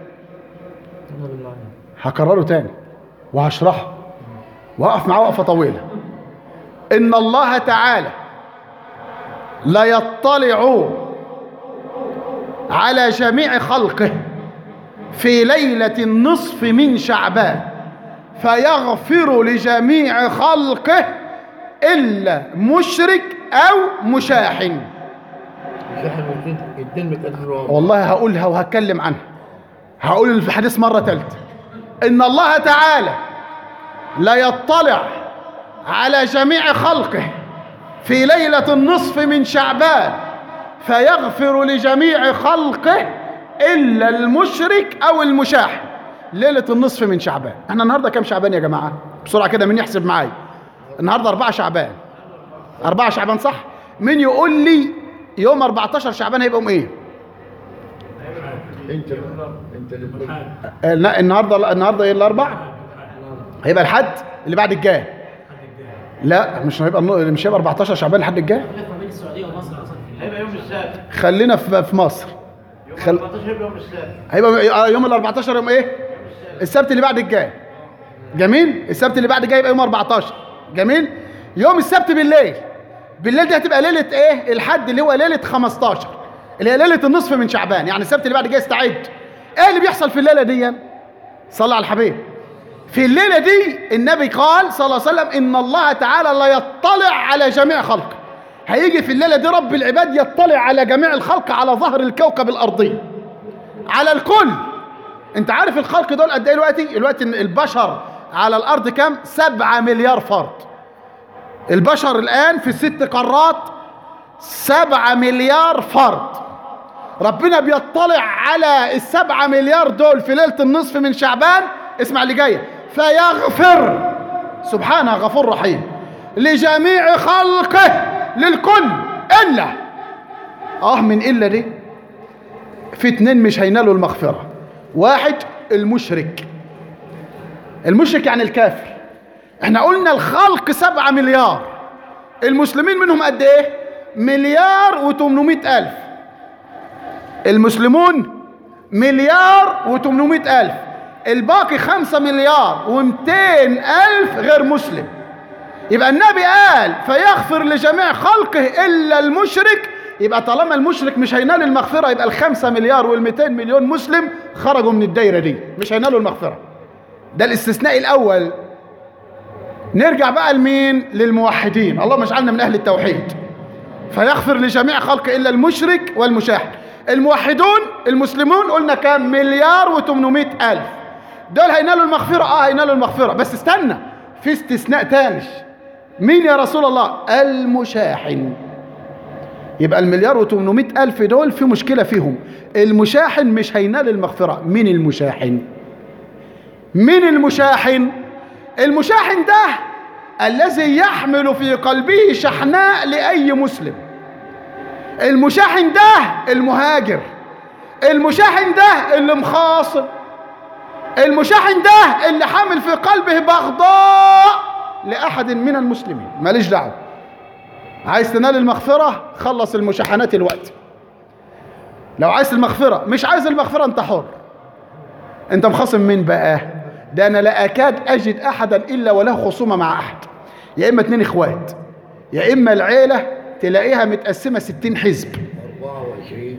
هكرره تاني وهشرحه وقف معاه وقفة طويلة إن الله تعالى لا يطلع على جميع خلقه في ليلة النصف من شعبان فيغفر لجميع خلقه إلا مشرك أو مشاحن والله هقولها وهتكلم عنها هقول الحديث مرة ثالثة إن الله تعالى لا يطلع على جميع خلقه في ليلة النصف من شعبان فيغفر لجميع خلقه إلا المشرك أو المشاحن ليلة النصف من شعبان احنا النهاردة كم شعبان يا جماعة بسرعة كده مين يحسب معايا النهاردة أربعة شعبان أربعة شعبان صح مين يقول لي يوم 14 شعبان هيبقى يوم ايه انت انت اللي النهارده النهارده ايه الاربع هيبقى الحد اللي بعد الجاي لا مش هيبقى مش هيبقى 14 شعبان الحد الجاي هيبقى يوم السبت خلينا في في مصر خل... 14 هيبقى يوم السبت هيبقى آه، يوم ال 14 يوم ايه السبت اللي بعد الجاي جميل السبت اللي بعد الجاي يبقى يوم 14 جميل يوم السبت بالليل بالليل دي هتبقى ليله ايه الحد اللي هو ليله 15 اللي هي ليله النصف من شعبان يعني السبت اللي بعد الجاي استعد ايه اللي بيحصل في الليله دي صلى على الحبيب في الليله دي النبي قال صلى الله عليه وسلم ان الله تعالى لا يطلع على جميع خلقه هيجي في الليله دي رب العباد يطلع على جميع الخلق على ظهر الكوكب الارضي على الكل انت عارف الخلق دول قد ايه دلوقتي دلوقتي البشر على الارض كام سبعة مليار فرد البشر الان في الست قارات سبعة مليار فرد ربنا بيطلع على السبعة مليار دول في ليلة النصف من شعبان اسمع اللي جاية فيغفر سبحانه غفور رحيم لجميع خلقه للكل إلا اه من إلا دي في اتنين مش هينالوا المغفرة واحد المشرك المشرك يعني الكافر احنا قلنا الخلق سبعة مليار المسلمين منهم قد ايه مليار وتمنمائة ألف المسلمون مليار وتمنمائة ألف الباقي خمسة مليار ومتين ألف غير مسلم يبقى النبي قال فيغفر لجميع خلقه إلا المشرك يبقى طالما المشرك مش هينال المغفرة يبقى الخمسة مليار والمتين مليون مسلم خرجوا من الدايرة دي مش هينالوا المغفرة ده الاستثناء الأول نرجع بقى لمين للموحدين اللهم اجعلنا من أهل التوحيد فيغفر لجميع خلقه إلا المشرك والمشاحن الموحدون المسلمون قلنا كام مليار و800 ألف دول هينالوا المغفرة اه هينالوا المغفرة بس استنى في استثناء تاني مين يا رسول الله المشاحن يبقى المليار و800 ألف دول في مشكلة فيهم المشاحن مش هينال المغفرة مين المشاحن مين المشاحن المشاحن ده الذي يحمل في قلبه شحناء لأي مسلم المشاحن ده المهاجر المشاحن ده اللي مخاصم المشاحن ده اللي حامل في قلبه بغضاء لأحد من المسلمين ماليش دعوه عايز تنال المغفرة خلص المشاحنات الوقت لو عايز المغفرة مش عايز المغفرة انت حر انت مخاصم مين بقى ده انا لا اكاد اجد احدا الا وله خصومة مع احد يا اما اتنين اخوات يا اما العيلة تلاقيها متقسمة ستين حزب 24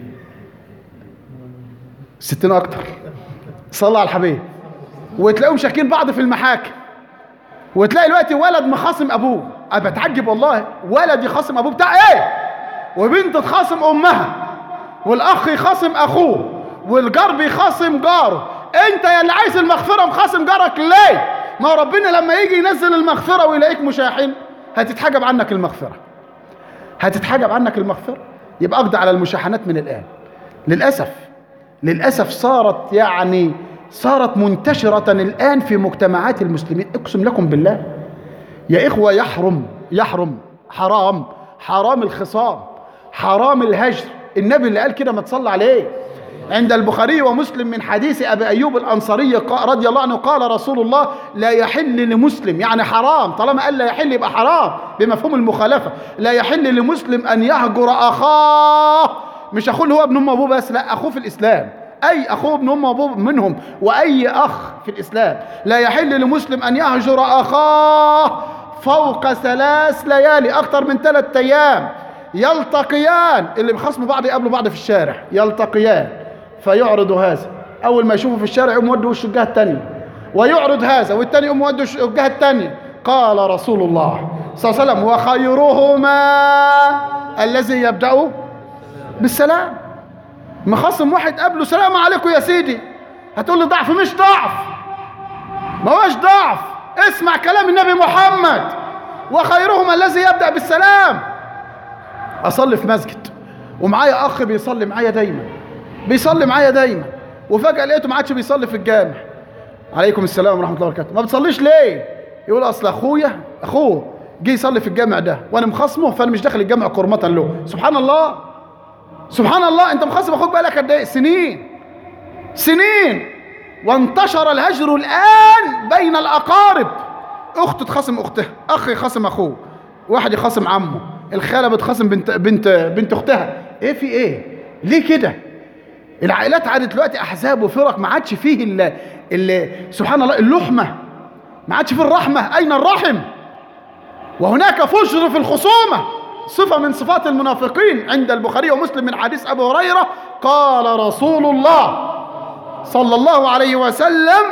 ستين اكتر صلى على الحبيب وتلاقيهم شاكين بعض في المحاكم وتلاقي دلوقتي ولد مخاصم ابوه انا بتعجب والله ولد يخاصم ابوه بتاع ايه وبنت تخاصم امها والاخ يخاصم اخوه والجار بيخاصم جاره انت يا اللي عايز المغفره مخاصم جارك ليه ما هو ربنا لما يجي ينزل المغفره ويلاقيك مشاحن هتتحجب عنك المغفره هتتحجب عنك المغفره يبقى اقضي على المشاحنات من الان للاسف للاسف صارت يعني صارت منتشره الان في مجتمعات المسلمين اقسم لكم بالله يا إخوة يحرم يحرم حرام حرام الخصام حرام الهجر النبي اللي قال كده ما تصلى عليه عند البخاري ومسلم من حديث أبي أيوب الأنصاري قا- رضي الله عنه قال رسول الله لا يحل لمسلم يعني حرام طالما قال لا يحل يبقى حرام بمفهوم المخالفة لا يحل لمسلم أن يهجر أخاه مش أخوه اللي هو ابن أم أبوه بس لا أخوه في الإسلام أي أخوه ابن أم أبوه منهم وأي أخ في الإسلام لا يحل لمسلم أن يهجر أخاه فوق ثلاث ليالي أكثر من ثلاث أيام يلتقيان اللي بيخاصموا بعض يقابلوا بعض في الشارع يلتقيان فيعرض هذا أول ما يشوفه في الشارع يقوم مودي وشه الجهة الثانية ويعرض هذا والثاني يقوم مودي وشه الجهة الثانية قال رسول الله صلى الله عليه وسلم وخيرهما الذي يبدأ بالسلام مخصم واحد قبله سلام عليكم يا سيدي هتقول لي ضعف مش ضعف ما هوش ضعف اسمع كلام النبي محمد وخيرهما الذي يبدأ بالسلام أصلي في مسجد ومعايا أخ بيصلي معايا دايما بيصلي معايا دايما وفجأة لقيته ما عادش بيصلي في الجامع عليكم السلام ورحمة الله وبركاته ما بتصليش ليه يقول أصل أخويا أخوه جه يصلي في الجامع ده وأنا مخصمه فأنا مش داخل الجامع كرمة له سبحان الله سبحان الله أنت مخصم أخوك بقالك قد إيه سنين سنين وانتشر الهجر الآن بين الأقارب أخت تخاصم أختها أخ يخاصم أخوه واحد يخاصم عمه الخالة بتخاصم بنت بنت بنت أختها إيه في إيه؟ ليه كده؟ العائلات عادت دلوقتي أحزاب وفرق ما عادش فيه ال ال سبحان الله اللحمة ما عادش فيه الرحمة أين الرحم؟ وهناك فجر في الخصومة صفة من صفات المنافقين عند البخاري ومسلم من حديث أبو هريرة قال رسول الله صلى الله عليه وسلم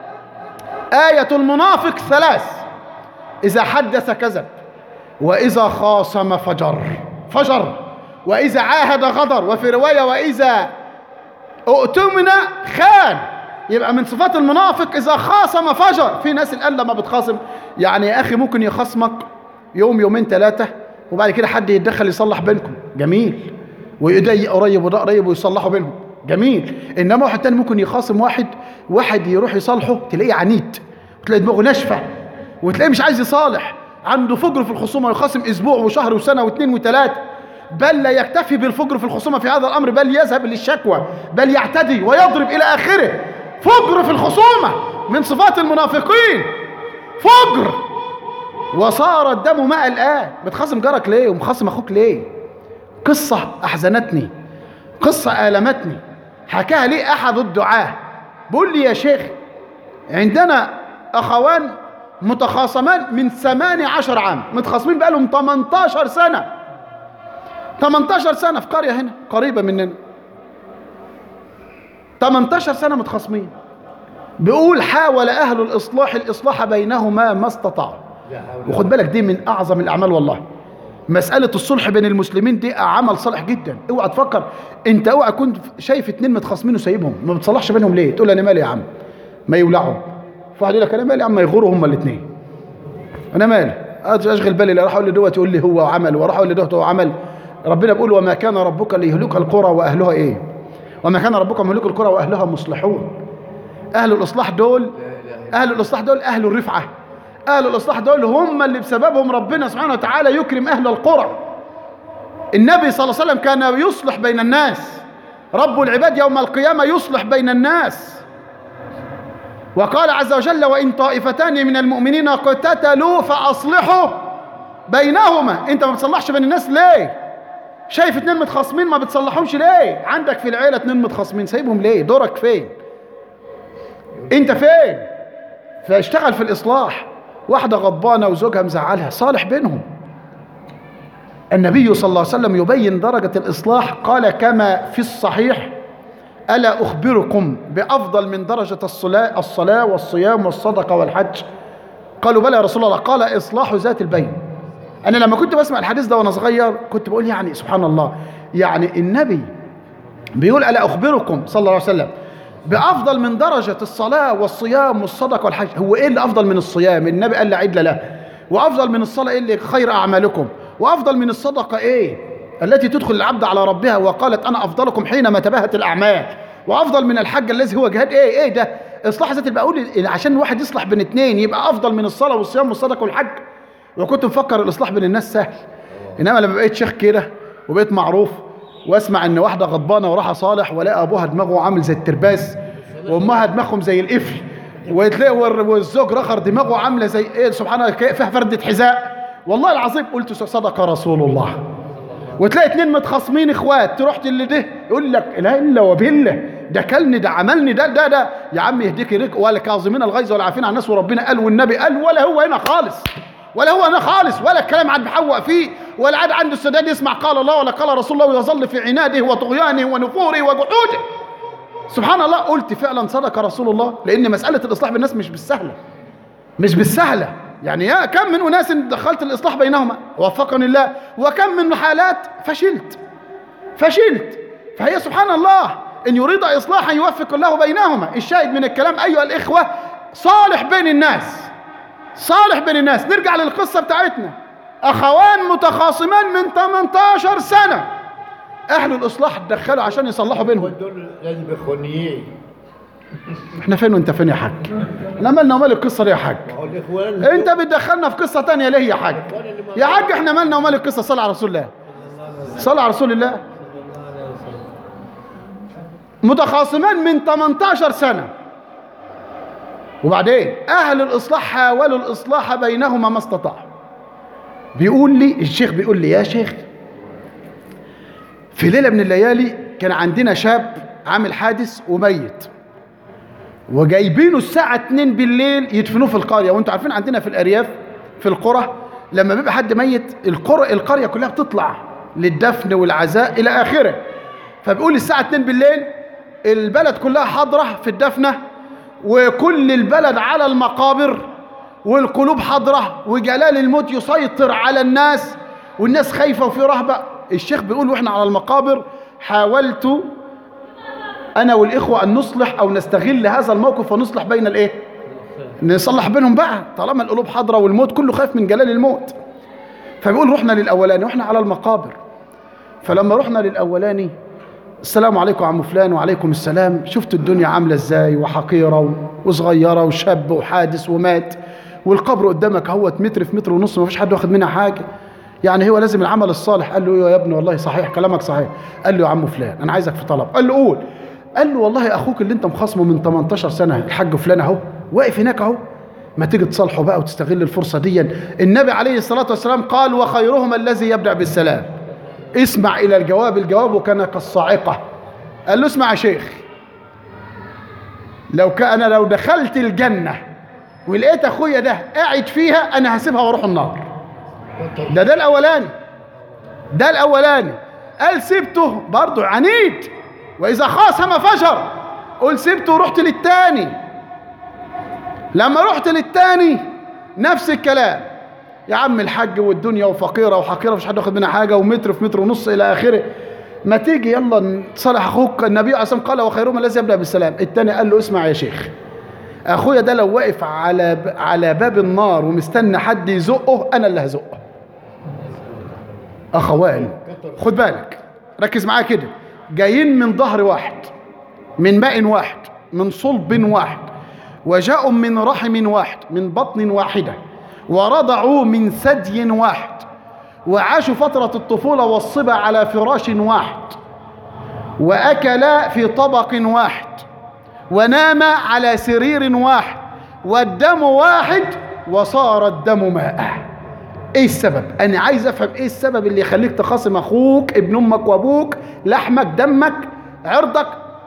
آية المنافق ثلاث إذا حدث كذب وإذا خاصم فجر فجر وإذا عاهد غدر وفي رواية وإذا اؤتمن خان يبقى من صفات المنافق إذا خاصم فجر في ناس الآن لما بتخاصم يعني يا أخي ممكن يخصمك يوم يومين ثلاثة وبعد كده حد يتدخل يصلح بينكم جميل وده قريب وده قريب ويصلحوا بينهم جميل انما واحد تاني ممكن يخاصم واحد واحد يروح يصالحه تلاقيه عنيد وتلاقي دماغه ناشفه وتلاقيه مش عايز يصالح عنده فجر في الخصومه يخاصم اسبوع وشهر وسنه واثنين وثلاثه بل لا يكتفي بالفجر في الخصومه في هذا الامر بل يذهب للشكوى بل يعتدي ويضرب الى اخره فجر في الخصومه من صفات المنافقين فجر وصار الدم ماء الان بتخاصم جارك ليه ومخاصم اخوك ليه قصه احزنتني قصة آلمتني حكاها لي أحد الدعاة بيقول لي يا شيخ عندنا أخوان متخاصمان من ثمانية عشر عام متخاصمين بقالهم 18 سنة 18 سنة في قرية هنا قريبة مننا 18 سنة متخاصمين بيقول حاول أهل الإصلاح الإصلاح بينهما ما استطاعوا وخد بالك دي من أعظم الأعمال والله مسألة الصلح بين المسلمين دي عمل صالح جدا اوعى تفكر انت اوعى كنت شايف اتنين متخاصمين وسايبهم ما بتصلحش بينهم ليه تقول انا مالي يا عم ما يولعوا فواحد يقول لك انا مالي يا عم ما يغوروا هما الاثنين انا مالي اشغل بالي لا راح اقول لدوت يقول لي هو عمل وراح اقول لدوت هو عمل ربنا بيقول وما كان ربك ليهلك القرى واهلها ايه وما كان ربك مهلك القرى واهلها مصلحون اهل الاصلاح دول اهل الاصلاح دول اهل الرفعه اهل الاصلاح دول هم اللي بسببهم ربنا سبحانه وتعالى يكرم اهل القرى النبي صلى الله عليه وسلم كان يصلح بين الناس رب العباد يوم القيامه يصلح بين الناس وقال عز وجل وان طائفتان من المؤمنين اقتتلوا فاصلحوا بينهما انت ما بتصلحش بين الناس ليه شايف اتنين متخاصمين ما بتصلحهمش ليه عندك في العيله اتنين متخاصمين سايبهم ليه دورك فين انت فين فاشتغل في الاصلاح واحده غضبانه وزوجها مزعلها صالح بينهم النبي صلى الله عليه وسلم يبين درجه الاصلاح قال كما في الصحيح الا اخبركم بافضل من درجه الصلاه الصلاه والصيام والصدقه والحج قالوا بلى يا رسول الله قال اصلاح ذات البين انا لما كنت بسمع الحديث ده وانا صغير كنت بقول يعني سبحان الله يعني النبي بيقول الا اخبركم صلى الله عليه وسلم بافضل من درجه الصلاه والصيام والصدقه والحج هو ايه اللي افضل من الصيام النبي قال لا عدل له وافضل من الصلاه ايه اللي خير اعمالكم وافضل من الصدقه ايه التي تدخل العبد على ربها وقالت انا افضلكم حينما تباهت الاعمال وافضل من الحج الذي هو جهاد ايه ايه ده اصلاح ذات بقول عشان الواحد يصلح بين اتنين يبقى افضل من الصلاه والصيام والصدقه والحج وكنت مفكر الاصلاح بين الناس سهل انما لما بقيت شيخ كده وبقيت معروف واسمع ان واحده غضبانه وراح صالح والاقي ابوها دماغه عامل زي الترباس وامها دماغهم زي القفل وتلاقي والزوج رخر دماغه عامله زي ايه سبحان الله فيها فرده حذاء والله العظيم قلت صدق رسول الله وتلاقي اتنين متخاصمين اخوات تروح اللي ده يقول لك لا الا وبالله ده كلني ده عملني ده ده ده يا عم يهديك ريك ولا كاظمين الغيظ ولا عافين عن الناس وربنا قال والنبي قال ولا هو هنا خالص ولا هو هنا خالص ولا الكلام عاد بحوق فيه ولا عاد عنده استعداد يسمع قال الله ولا قال رسول الله ويظل في عناده وطغيانه ونفوره وجحوده سبحان الله قلت فعلا صدق رسول الله لان مساله الاصلاح بالناس مش بالسهله مش بالسهله يعني يا كم من اناس دخلت الاصلاح بينهما وفقني الله وكم من حالات فشلت فشلت فهي سبحان الله ان يريد اصلاحا يوفق الله بينهما الشاهد من الكلام ايها الاخوه صالح بين الناس صالح بين الناس نرجع للقصه بتاعتنا اخوان متخاصمان من 18 سنه اهل الاصلاح دخلوا عشان يصلحوا بينهم دول لازم اخوانيين احنا فين وانت فين يا حاج احنا مالنا ومال القصه دي يا حاج هو الاخوان انت بتدخلنا في قصه تانية ليه يا حاج يا حاج احنا مالنا ومال القصه صلى على رسول الله صلى على رسول الله متخاصمان من 18 سنه وبعدين اهل الاصلاح حاولوا الاصلاح بينهما ما استطاعوا بيقول لي الشيخ بيقول لي يا شيخ في ليله من الليالي كان عندنا شاب عامل حادث وميت وجايبينه الساعة 2 بالليل يدفنوه في القرية وانتوا عارفين عندنا في الأرياف في القرى لما بيبقى حد ميت القرى القرية كلها بتطلع للدفن والعزاء إلى آخره فبيقول الساعة 2 بالليل البلد كلها حاضرة في الدفنة وكل البلد على المقابر والقلوب حاضرة وجلال الموت يسيطر على الناس والناس خايفة وفي رهبة الشيخ بيقول واحنا على المقابر حاولت انا والاخوه ان نصلح او نستغل هذا الموقف ونصلح بين الايه نصلح بينهم بقى طالما القلوب حاضره والموت كله خايف من جلال الموت فبيقول رحنا للاولاني واحنا على المقابر فلما رحنا للاولاني السلام عليكم يا عم فلان وعليكم السلام شفت الدنيا عامله ازاي وحقيره وصغيره وشاب وحادث ومات والقبر قدامك اهوت متر في متر ونص ما فيش حد واخد منها حاجه يعني هو لازم العمل الصالح قال له ايوه يا ابني والله صحيح كلامك صحيح قال له يا عم فلان انا عايزك في طلب قال له قول قال له والله اخوك اللي انت مخاصمه من 18 سنه الحاج فلان اهو واقف هناك اهو ما تيجي تصالحه بقى وتستغل الفرصه دي النبي عليه الصلاه والسلام قال وخيرهم الذي يبدا بالسلام اسمع الى الجواب الجواب كان كالصاعقه قال له اسمع يا شيخ لو كان لو دخلت الجنه ولقيت اخويا ده قاعد فيها انا هسيبها واروح النار ده ده الاولاني ده الاولاني قال سبته برضه عنيد واذا خاصم فجر قل سبته ورحت للتاني لما رحت للتاني نفس الكلام يا عم الحاج والدنيا وفقيره وحقيره مش حد واخد منها حاجه ومتر في متر ونص الى اخره ما تيجي يلا تصالح اخوك النبي عليه الصلاه قال وخيرهم الذي يبدا بالسلام التاني قال له اسمع يا شيخ اخويا ده لو واقف على على باب النار ومستني حد يزقه انا اللي هزقه اخوان خد بالك ركز معايا كده جايين من ظهر واحد من ماء واحد من صلب واحد وجاءوا من رحم واحد من بطن واحدة ورضعوا من ثدي واحد وعاشوا فترة الطفولة والصبا على فراش واحد وأكلا في طبق واحد ونام على سرير واحد والدم واحد وصار الدم ماء ايه السبب انا عايز افهم ايه السبب اللي يخليك تخاصم اخوك ابن امك وابوك لحمك دمك عرضك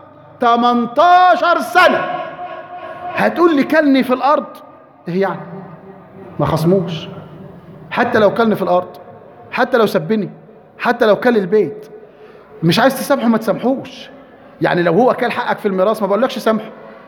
18 سنة هتقول لي كلني في الارض ايه يعني ما خصموش حتى لو كلني في الارض حتى لو سبني حتى لو كل البيت مش عايز تسامحه ما تسامحوش يعني لو هو كل حقك في الميراث ما بقولكش سامحه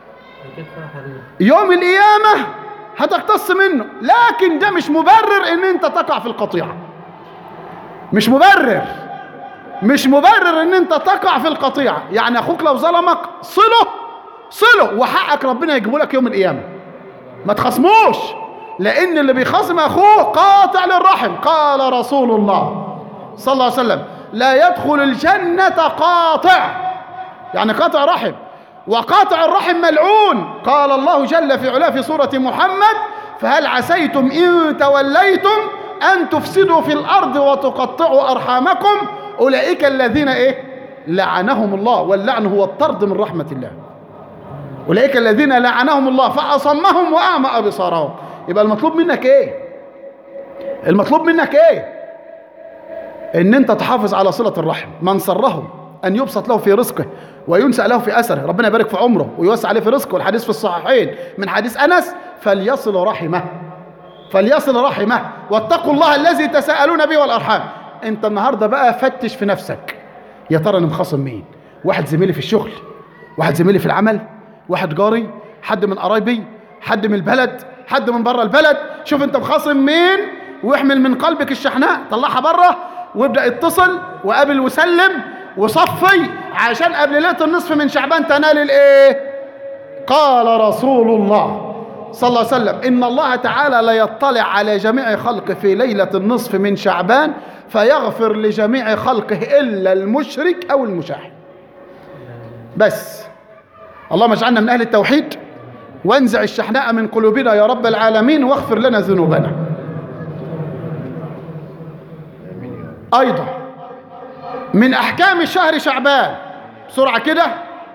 يوم القيامة هتقتص منه لكن ده مش مبرر ان انت تقع في القطيعة مش مبرر مش مبرر ان انت تقع في القطيعة يعني اخوك لو ظلمك صله صله وحقك ربنا يجيبه لك يوم القيامة ما تخصموش لان اللي بيخاصم اخوه قاطع للرحم قال رسول الله صلى الله عليه وسلم لا يدخل الجنة قاطع يعني قاطع رحم وقاطع الرحم ملعون قال الله جل في علاه في سورة محمد فهل عسيتم إن توليتم أن تفسدوا في الأرض وتقطعوا أرحامكم أولئك الذين إيه لعنهم الله واللعن هو الطرد من رحمة الله أولئك الذين لعنهم الله فأصمهم وأعمى أبصارهم يبقى المطلوب منك إيه المطلوب منك إيه ان انت تحافظ على صلة الرحم من سره ان يبسط له في رزقه وينسأ له في اثره ربنا يبارك في عمره ويوسع عليه في رزقه والحديث في الصحيحين من حديث انس فليصل رحمه فليصل رحمه واتقوا الله الذي تساءلون به والارحام انت النهارده بقى فتش في نفسك يا ترى انا مخاصم مين واحد زميلي في الشغل واحد زميلي في العمل واحد جاري حد من قرايبي حد من البلد حد من بره البلد شوف انت مخاصم مين واحمل من قلبك الشحناء طلعها بره وابدا اتصل وقابل وسلم وصفي عشان قبل ليله النصف من شعبان تنال الايه قال رسول الله صلى الله عليه وسلم ان الله تعالى لا يطلع على جميع خلقه في ليله النصف من شعبان فيغفر لجميع خلقه الا المشرك او المشاحن بس اللهم اجعلنا من اهل التوحيد وانزع الشحناء من قلوبنا يا رب العالمين واغفر لنا ذنوبنا أيضا من أحكام شهر شعبان بسرعة كده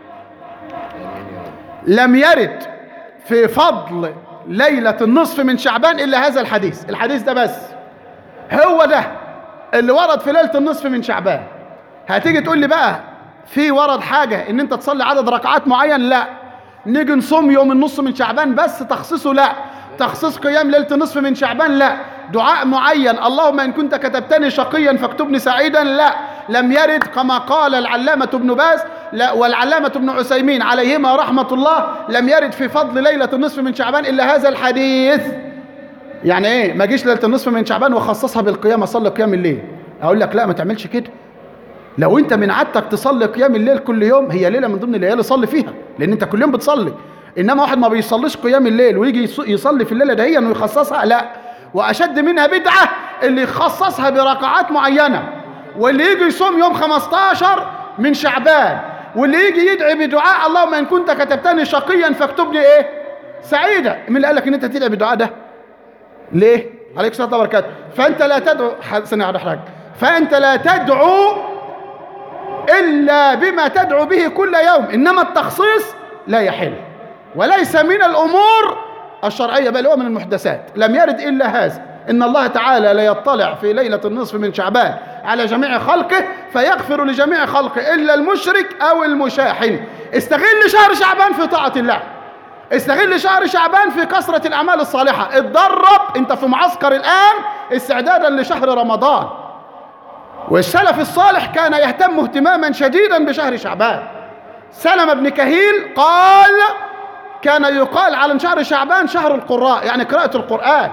لم يرد في فضل ليلة النصف من شعبان إلا هذا الحديث الحديث ده بس هو ده اللي ورد في ليلة النصف من شعبان هتيجي تقول لي بقى في ورد حاجة ان انت تصلي عدد ركعات معين لا نيجي نصوم يوم النص من شعبان بس تخصيصه لا تخصيص قيام ليلة النصف من شعبان لا دعاء معين اللهم إن كنت كتبتني شقيا فاكتبني سعيدا لا لم يرد كما قال العلامة ابن باز لا والعلامة ابن عثيمين عليهما رحمة الله لم يرد في فضل ليلة النصف من شعبان إلا هذا الحديث يعني ايه ما جيش ليلة النصف من شعبان وخصصها بالقيام اصلي قيام الليل اقول لك لا ما تعملش كده لو انت من عادتك تصلي قيام الليل كل يوم هي ليله من ضمن الليالي صلي فيها لان انت كل يوم بتصلي انما واحد ما بيصليش قيام الليل ويجي يص- يصلي في الليله دهيا ويخصصها لا واشد منها بدعه اللي يخصصها بركعات معينه واللي يجي يصوم يوم 15 من شعبان واللي يجي يدعي بدعاء اللهم ان كنت كتبتني شقيا فاكتبني ايه سعيدا مين اللي قال لك ان انت تدعي بالدعاء ده ليه عليك الصلاه وبركاته فانت لا تدعو سنة على حاجه فانت لا تدعو إلا بما تدعو به كل يوم إنما التخصيص لا يحل وليس من الأمور الشرعية بل هو من المحدثات لم يرد إلا هذا إن الله تعالى لا يطلع في ليلة النصف من شعبان على جميع خلقه فيغفر لجميع خلقه إلا المشرك أو المشاحن استغل شهر شعبان في طاعة الله استغل شهر شعبان في كثرة الأعمال الصالحة اتدرب أنت في معسكر الآن استعدادا لشهر رمضان والسلف الصالح كان يهتم اهتماما شديدا بشهر شعبان سلم بن كهيل قال كان يقال على شهر شعبان شهر القراء يعني قراءة القرآن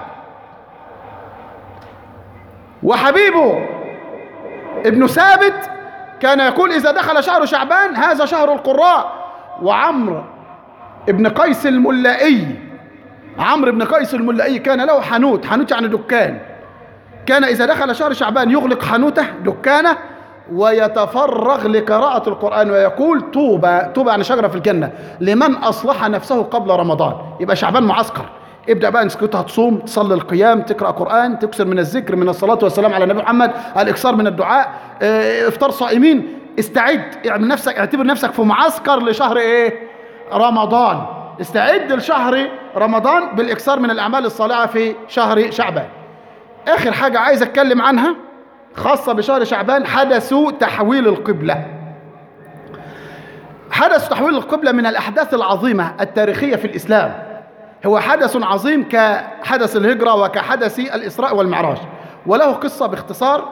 وحبيبه ابن ثابت كان يقول إذا دخل شهر شعبان هذا شهر القراء وعمرو ابن قيس الملائي عمرو بن قيس الملائي كان له حانوت حانوت يعني دكان كان إذا دخل شهر شعبان يغلق حانوته دكانه ويتفرغ لقراءة القرآن ويقول طوبى طوبى يعني شجرة في الجنة لمن أصلح نفسه قبل رمضان يبقى شعبان معسكر ابدأ بقى إن كنت هتصوم تصلي القيام تقرأ قرآن تكسر من الذكر من الصلاة والسلام على النبي محمد الإكثار من الدعاء اه، افطار صائمين استعد اعمل نفسك اعتبر نفسك في معسكر لشهر ايه رمضان استعد لشهر رمضان بالإكثار من الأعمال الصالحة في شهر شعبان آخر حاجة عايز أتكلم عنها خاصة بشهر شعبان حدث تحويل القبلة حدث تحويل القبلة من الأحداث العظيمة التاريخية في الإسلام هو حدث عظيم كحدث الهجرة وكحدث الإسراء والمعراج وله قصة باختصار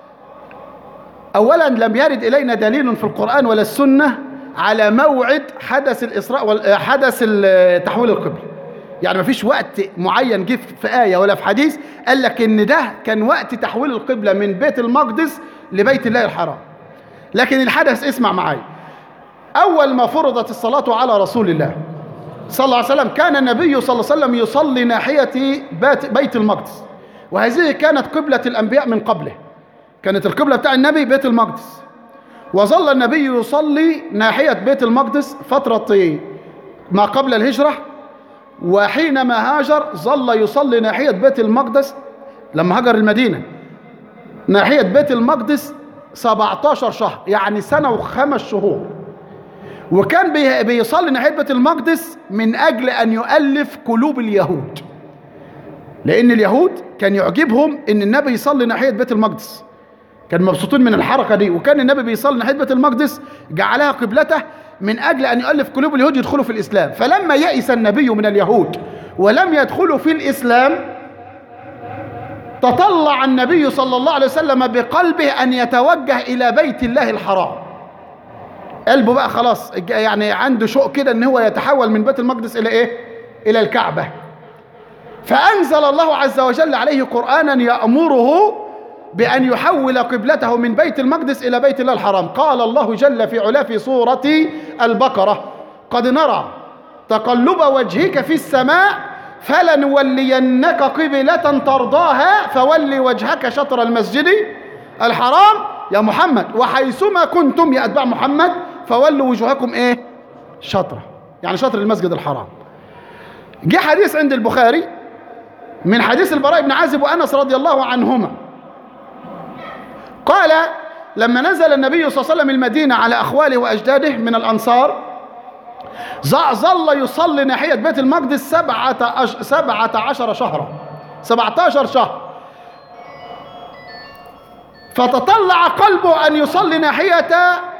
أولا لم يرد إلينا دليل في القرآن ولا السنة على موعد حدث الإسراء وحدث تحويل القبلة يعني ما فيش وقت معين جه في آية ولا في حديث قال لك إن ده كان وقت تحويل القبلة من بيت المقدس لبيت الله الحرام لكن الحدث اسمع معايا أول ما فرضت الصلاة على رسول الله صلى الله عليه وسلم كان النبي صلى الله عليه وسلم يصلي ناحية بيت, بيت المقدس وهذه كانت قبلة الأنبياء من قبله كانت القبلة بتاع النبي بيت المقدس وظل النبي يصلي ناحية بيت المقدس فترة ما قبل الهجرة وحينما هاجر ظل يصلي ناحية بيت المقدس لما هاجر المدينة ناحية بيت المقدس 17 شهر يعني سنة وخمس شهور وكان بي- بيصلي ناحية بيت المقدس من أجل أن يؤلف قلوب اليهود لأن اليهود كان يعجبهم أن النبي يصلي ناحية بيت المقدس كان مبسوطين من الحركة دي وكان النبي بيصلي ناحية بيت المقدس جعلها قبلته من أجل أن يؤلف قلوب اليهود يدخلوا في الإسلام فلما يئس النبي من اليهود ولم يدخلوا في الإسلام تطلع النبي صلى الله عليه وسلم بقلبه أن يتوجه إلى بيت الله الحرام قلبه بقى خلاص يعني عنده شوق كده ان هو يتحول من بيت المقدس الى ايه الى الكعبه فانزل الله عز وجل عليه قرانا يامره بان يحول قبلته من بيت المقدس الى بيت الله الحرام قال الله جل في علا في سوره البقره قد نرى تقلب وجهك في السماء فلنولينك قبلة ترضاها فول وجهك شطر المسجد الحرام يا محمد وحيثما كنتم يا أتباع محمد فولوا وجوهكم إيه شطرة يعني شطر المسجد الحرام جه حديث عند البخاري من حديث البراء بن عازب وأنس رضي الله عنهما قال لما نزل النبي صلى الله عليه وسلم المدينة على أخواله وأجداده من الأنصار ظ- ظل يصلي ناحية بيت المقدس سبعة, أش... سبعة عشر شهرا سبعة عشر شهر فتطلع قلبه أن يصلي ناحية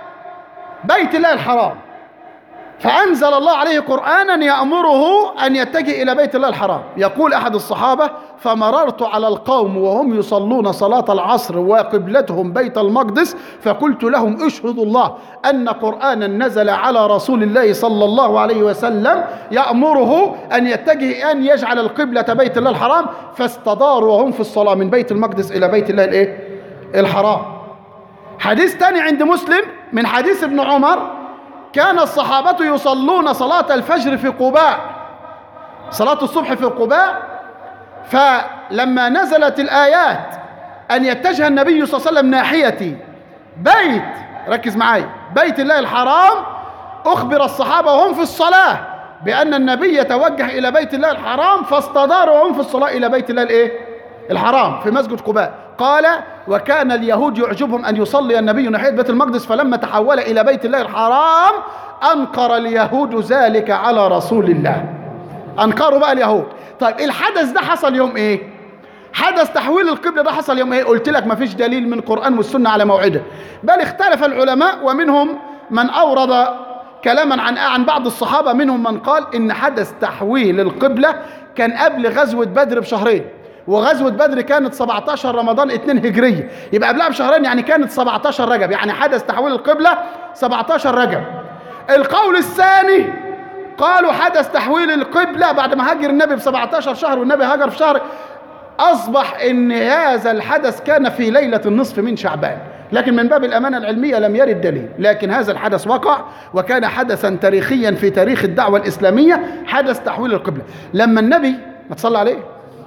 بيت الله الحرام فأنزل الله عليه قرآنا يأمره أن يتجه إلى بيت الله الحرام يقول أحد الصحابة فمررت على القوم وهم يصلون صلاة العصر وقبلتهم بيت المقدس فقلت لهم اشهدوا الله أن قرآنا نزل على رسول الله صلى الله عليه وسلم يأمره أن يتجه أن يجعل القبلة بيت الله الحرام فاستداروا وهم في الصلاة من بيت المقدس إلى بيت الله الإيه؟ الحرام حديث تاني عند مسلم من حديث ابن عمر كان الصحابة يصلون صلاة الفجر في قباء صلاة الصبح في قباء فلما نزلت الآيات أن يتجه النبي صلى الله عليه وسلم ناحية بيت ركز معايا بيت الله الحرام أخبر الصحابة وهم في الصلاة بأن النبي يتوجه إلى بيت الله الحرام فاستداروا وهم في الصلاة إلى بيت الله الإيه؟ الحرام في مسجد قباء قال وكان اليهود يعجبهم أن يصلي النبي ناحية بيت المقدس فلما تحول إلى بيت الله الحرام أنكر اليهود ذلك على رسول الله أنكروا بقى اليهود طيب الحدث ده حصل يوم إيه حدث تحويل القبلة ده حصل يوم إيه قلت لك ما فيش دليل من القرآن والسنة على موعده بل اختلف العلماء ومنهم من أورد كلاما عن عن بعض الصحابة منهم من قال إن حدث تحويل القبلة كان قبل غزوة بدر بشهرين وغزوة بدر كانت 17 رمضان 2 هجرية يبقى قبلها بشهرين يعني كانت 17 رجب يعني حدث تحويل القبلة 17 رجب القول الثاني قالوا حدث تحويل القبلة بعد ما هاجر النبي ب 17 شهر والنبي هاجر في شهر أصبح إن هذا الحدث كان في ليلة النصف من شعبان لكن من باب الأمانة العلمية لم يرد دليل لكن هذا الحدث وقع وكان حدثا تاريخيا في تاريخ الدعوة الإسلامية حدث تحويل القبلة لما النبي ما تصلى عليه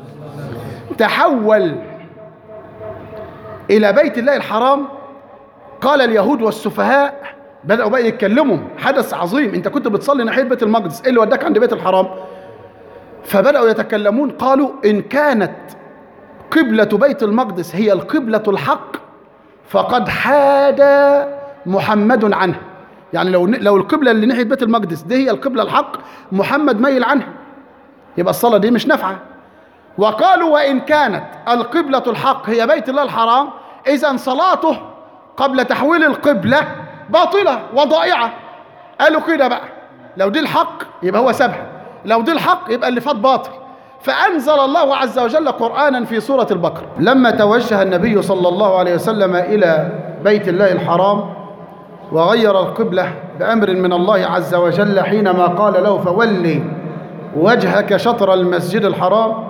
تحول إلى بيت الله الحرام قال اليهود والسفهاء بدأوا بقى يتكلموا حدث عظيم انت كنت بتصلي ناحية بيت المقدس ايه اللي وداك عند بيت الحرام فبدأوا يتكلمون قالوا إن كانت قبلة بيت المقدس هي القبلة الحق فقد حاد محمد عنها يعني لو لو القبلة اللي ناحية بيت المقدس دي هي القبلة الحق محمد ميل عنها يبقى الصلاة دي مش نافعة وقالوا وإن كانت القبلة الحق هي بيت الله الحرام إذا صلاته قبل تحويل القبلة باطلة وضائعة قالوا كده بقى لو دي الحق يبقى هو سبح لو دي الحق يبقى اللي فات باطل فأنزل الله عز وجل قرآنا في سورة البقرة لما توجه النبي صلى الله عليه وسلم إلى بيت الله الحرام وغير القبلة بأمر من الله عز وجل حينما قال له فولي وجهك شطر المسجد الحرام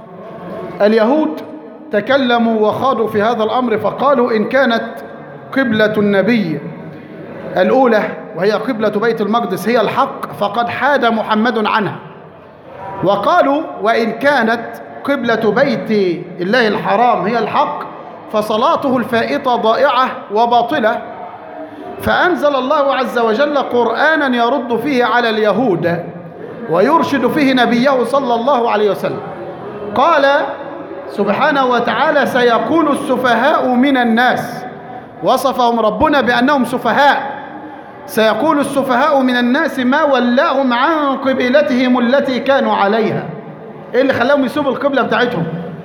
اليهود تكلموا وخاضوا في هذا الأمر فقالوا إن كانت قبلة النبي الأولى وهي قبلة بيت المقدس هي الحق فقد حاد محمد عنها وقالوا وإن كانت قبلة بيت الله الحرام هي الحق فصلاته الفائتة ضائعة وباطلة فأنزل الله عز وجل قرآنا يرد فيه على اليهود ويرشد فيه نبيه صلى الله عليه وسلم قال سبحانه وتعالى سيقول السفهاء من الناس وصفهم ربنا بأنهم سفهاء سيقول السفهاء من الناس ما ولاهم عن قبلتهم التي كانوا عليها ايه اللي خلاهم يسوبوا القبلة بتاعتهم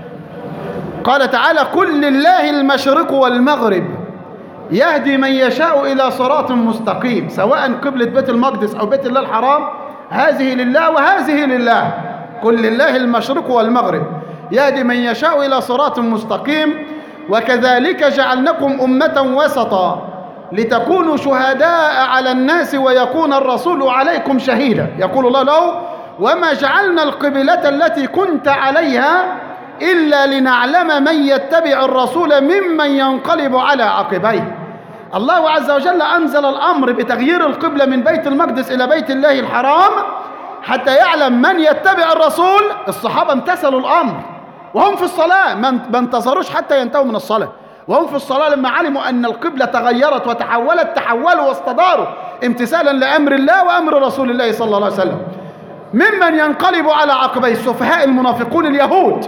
قال تعالى قل لله المشرق والمغرب يهدي من يشاء إلى صراط مستقيم سواء قبلة بيت المقدس أو بيت الله الحرام هذه لله وهذه لله قل لله المشرق والمغرب يهدي من يشاء إلى صراط مستقيم وكذلك جعلناكم أمة وسطا لتكونوا شهداء على الناس ويكون الرسول عليكم شهيدا يقول الله له وما جعلنا القبلة التي كنت عليها إلا لنعلم من يتبع الرسول ممن ينقلب على عقبيه الله عز وجل أنزل الأمر بتغيير القبلة من بيت المقدس إلى بيت الله الحرام حتى يعلم من يتبع الرسول الصحابة امتثلوا الأمر وهم في الصلاة ما انتظروش حتى ينتهوا من الصلاة وهم في الصلاة لما علموا أن القبلة تغيرت وتحولت تحولوا واستداروا امتثالا لأمر الله وأمر رسول الله صلى الله عليه وسلم ممن ينقلب على عقبي السفهاء المنافقون اليهود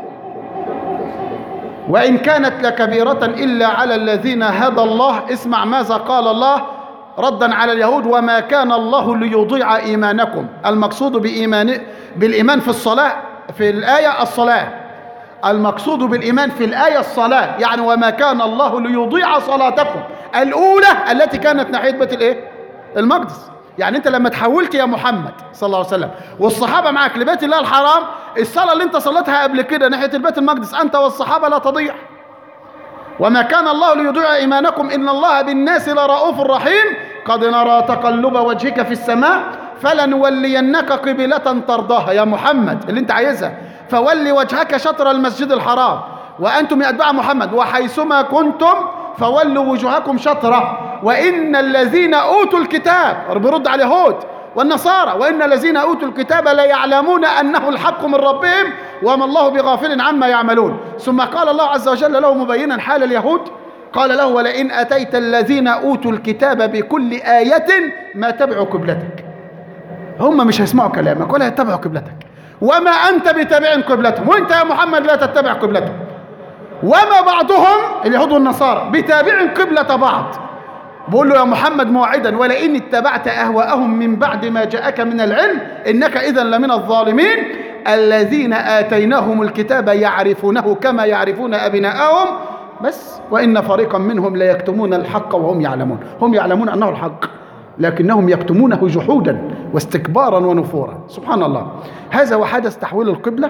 وإن كانت لكبيرة إلا على الذين هدى الله اسمع ماذا قال الله ردا على اليهود وما كان الله ليضيع إيمانكم المقصود بإيمان بالإيمان في الصلاة في الآية الصلاة المقصود بالإيمان في الآية الصلاة يعني وما كان الله ليضيع صلاتكم الأولى التي كانت ناحية بيت الإيه؟ المقدس يعني أنت لما تحولت يا محمد صلى الله عليه وسلم والصحابة معك لبيت الله الحرام الصلاة اللي أنت صليتها قبل كده ناحية البيت المقدس أنت والصحابة لا تضيع وما كان الله ليضيع إيمانكم إن الله بالناس لرؤوف رحيم قد نرى تقلب وجهك في السماء فلنولينك قبلة ترضاها يا محمد اللي انت عايزها فولي وجهك شطر المسجد الحرام وأنتم يا أتباع محمد وحيثما كنتم فولوا وجوهكم شطرة وإن الذين أوتوا الكتاب برد على اليهود والنصارى وإن الذين أوتوا الكتاب لا يعلمون أنه الحق من ربهم وما الله بغافل عما يعملون ثم قال الله عز وجل له مبينا حال اليهود قال له ولئن أتيت الذين أوتوا الكتاب بكل آية ما تبعوا قبلتك هم مش هيسمعوا كلامك ولا يتبعوا قبلتك وما أنت بتابع قبلتهم وأنت يا محمد لا تتبع قبلتهم وما بعضهم اليهود والنصارى بتابع قبلة بعض بقول له يا محمد موعدا ولئن اتبعت أهواءهم من بعد ما جاءك من العلم إنك إذا لمن الظالمين الذين آتيناهم الكتاب يعرفونه كما يعرفون أبناءهم بس وإن فريقا منهم لا يكتمون الحق وهم يعلمون هم يعلمون أنه الحق لكنهم يكتمونه جحودا واستكبارا ونفورا سبحان الله هذا وحدث تحويل القبلة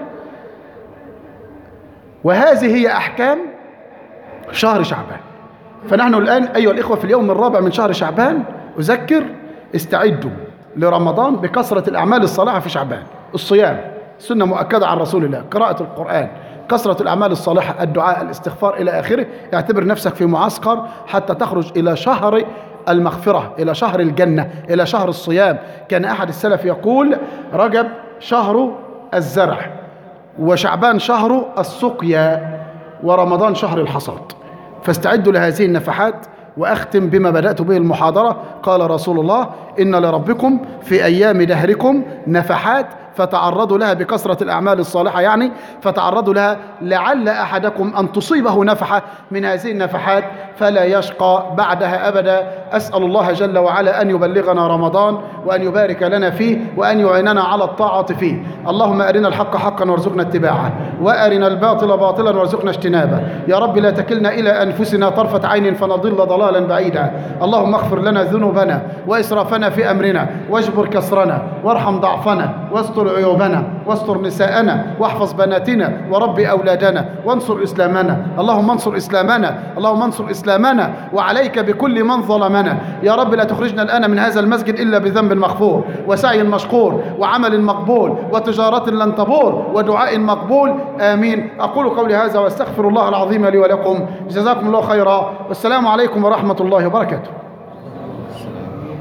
وهذه هي أحكام شهر شعبان فنحن الآن أيها الإخوة في اليوم الرابع من شهر شعبان أذكر استعدوا لرمضان بكثرة الأعمال الصالحة في شعبان الصيام سنة مؤكدة عن رسول الله قراءة القرآن كثرة الأعمال الصالحة الدعاء الاستغفار إلى آخره اعتبر نفسك في معسكر حتى تخرج إلى شهر المغفرة إلى شهر الجنة إلى شهر الصيام كان أحد السلف يقول رجب شهر الزرع وشعبان شهر السقيا ورمضان شهر الحصاد فاستعدوا لهذه النفحات وأختم بما بدأت به المحاضرة قال رسول الله إن لربكم في أيام دهركم نفحات فتعرضوا لها بكثرة الأعمال الصالحة يعني فتعرضوا لها لعل أحدكم أن تصيبه نفحة من هذه النفحات فلا يشقى بعدها أبدا أسأل الله جل وعلا أن يبلغنا رمضان وأن يبارك لنا فيه وأن يعيننا على الطاعة فيه اللهم أرنا الحق حقا وارزقنا اتباعه وأرنا الباطل باطلا وارزقنا اجتنابه يا رب لا تكلنا إلى أنفسنا طرفة عين فنضل ضلالا بعيدا اللهم اغفر لنا ذنوبنا وإسرافنا في أمرنا واجبر كسرنا وارحم ضعفنا واستر عيوبنا واستر نساءنا واحفظ بناتنا وربي أولادنا وانصر إسلامنا اللهم انصر إسلامنا اللهم انصر إسلامنا وعليك بكل من ظلمنا يا رب لا تخرجنا الآن من هذا المسجد إلا بذنب مغفور وسعي مشكور وعمل مقبول وتجارة لن تبور ودعاء مقبول آمين أقول قولي هذا واستغفر الله العظيم لي ولكم جزاكم الله خيرا والسلام عليكم ورحمة الله وبركاته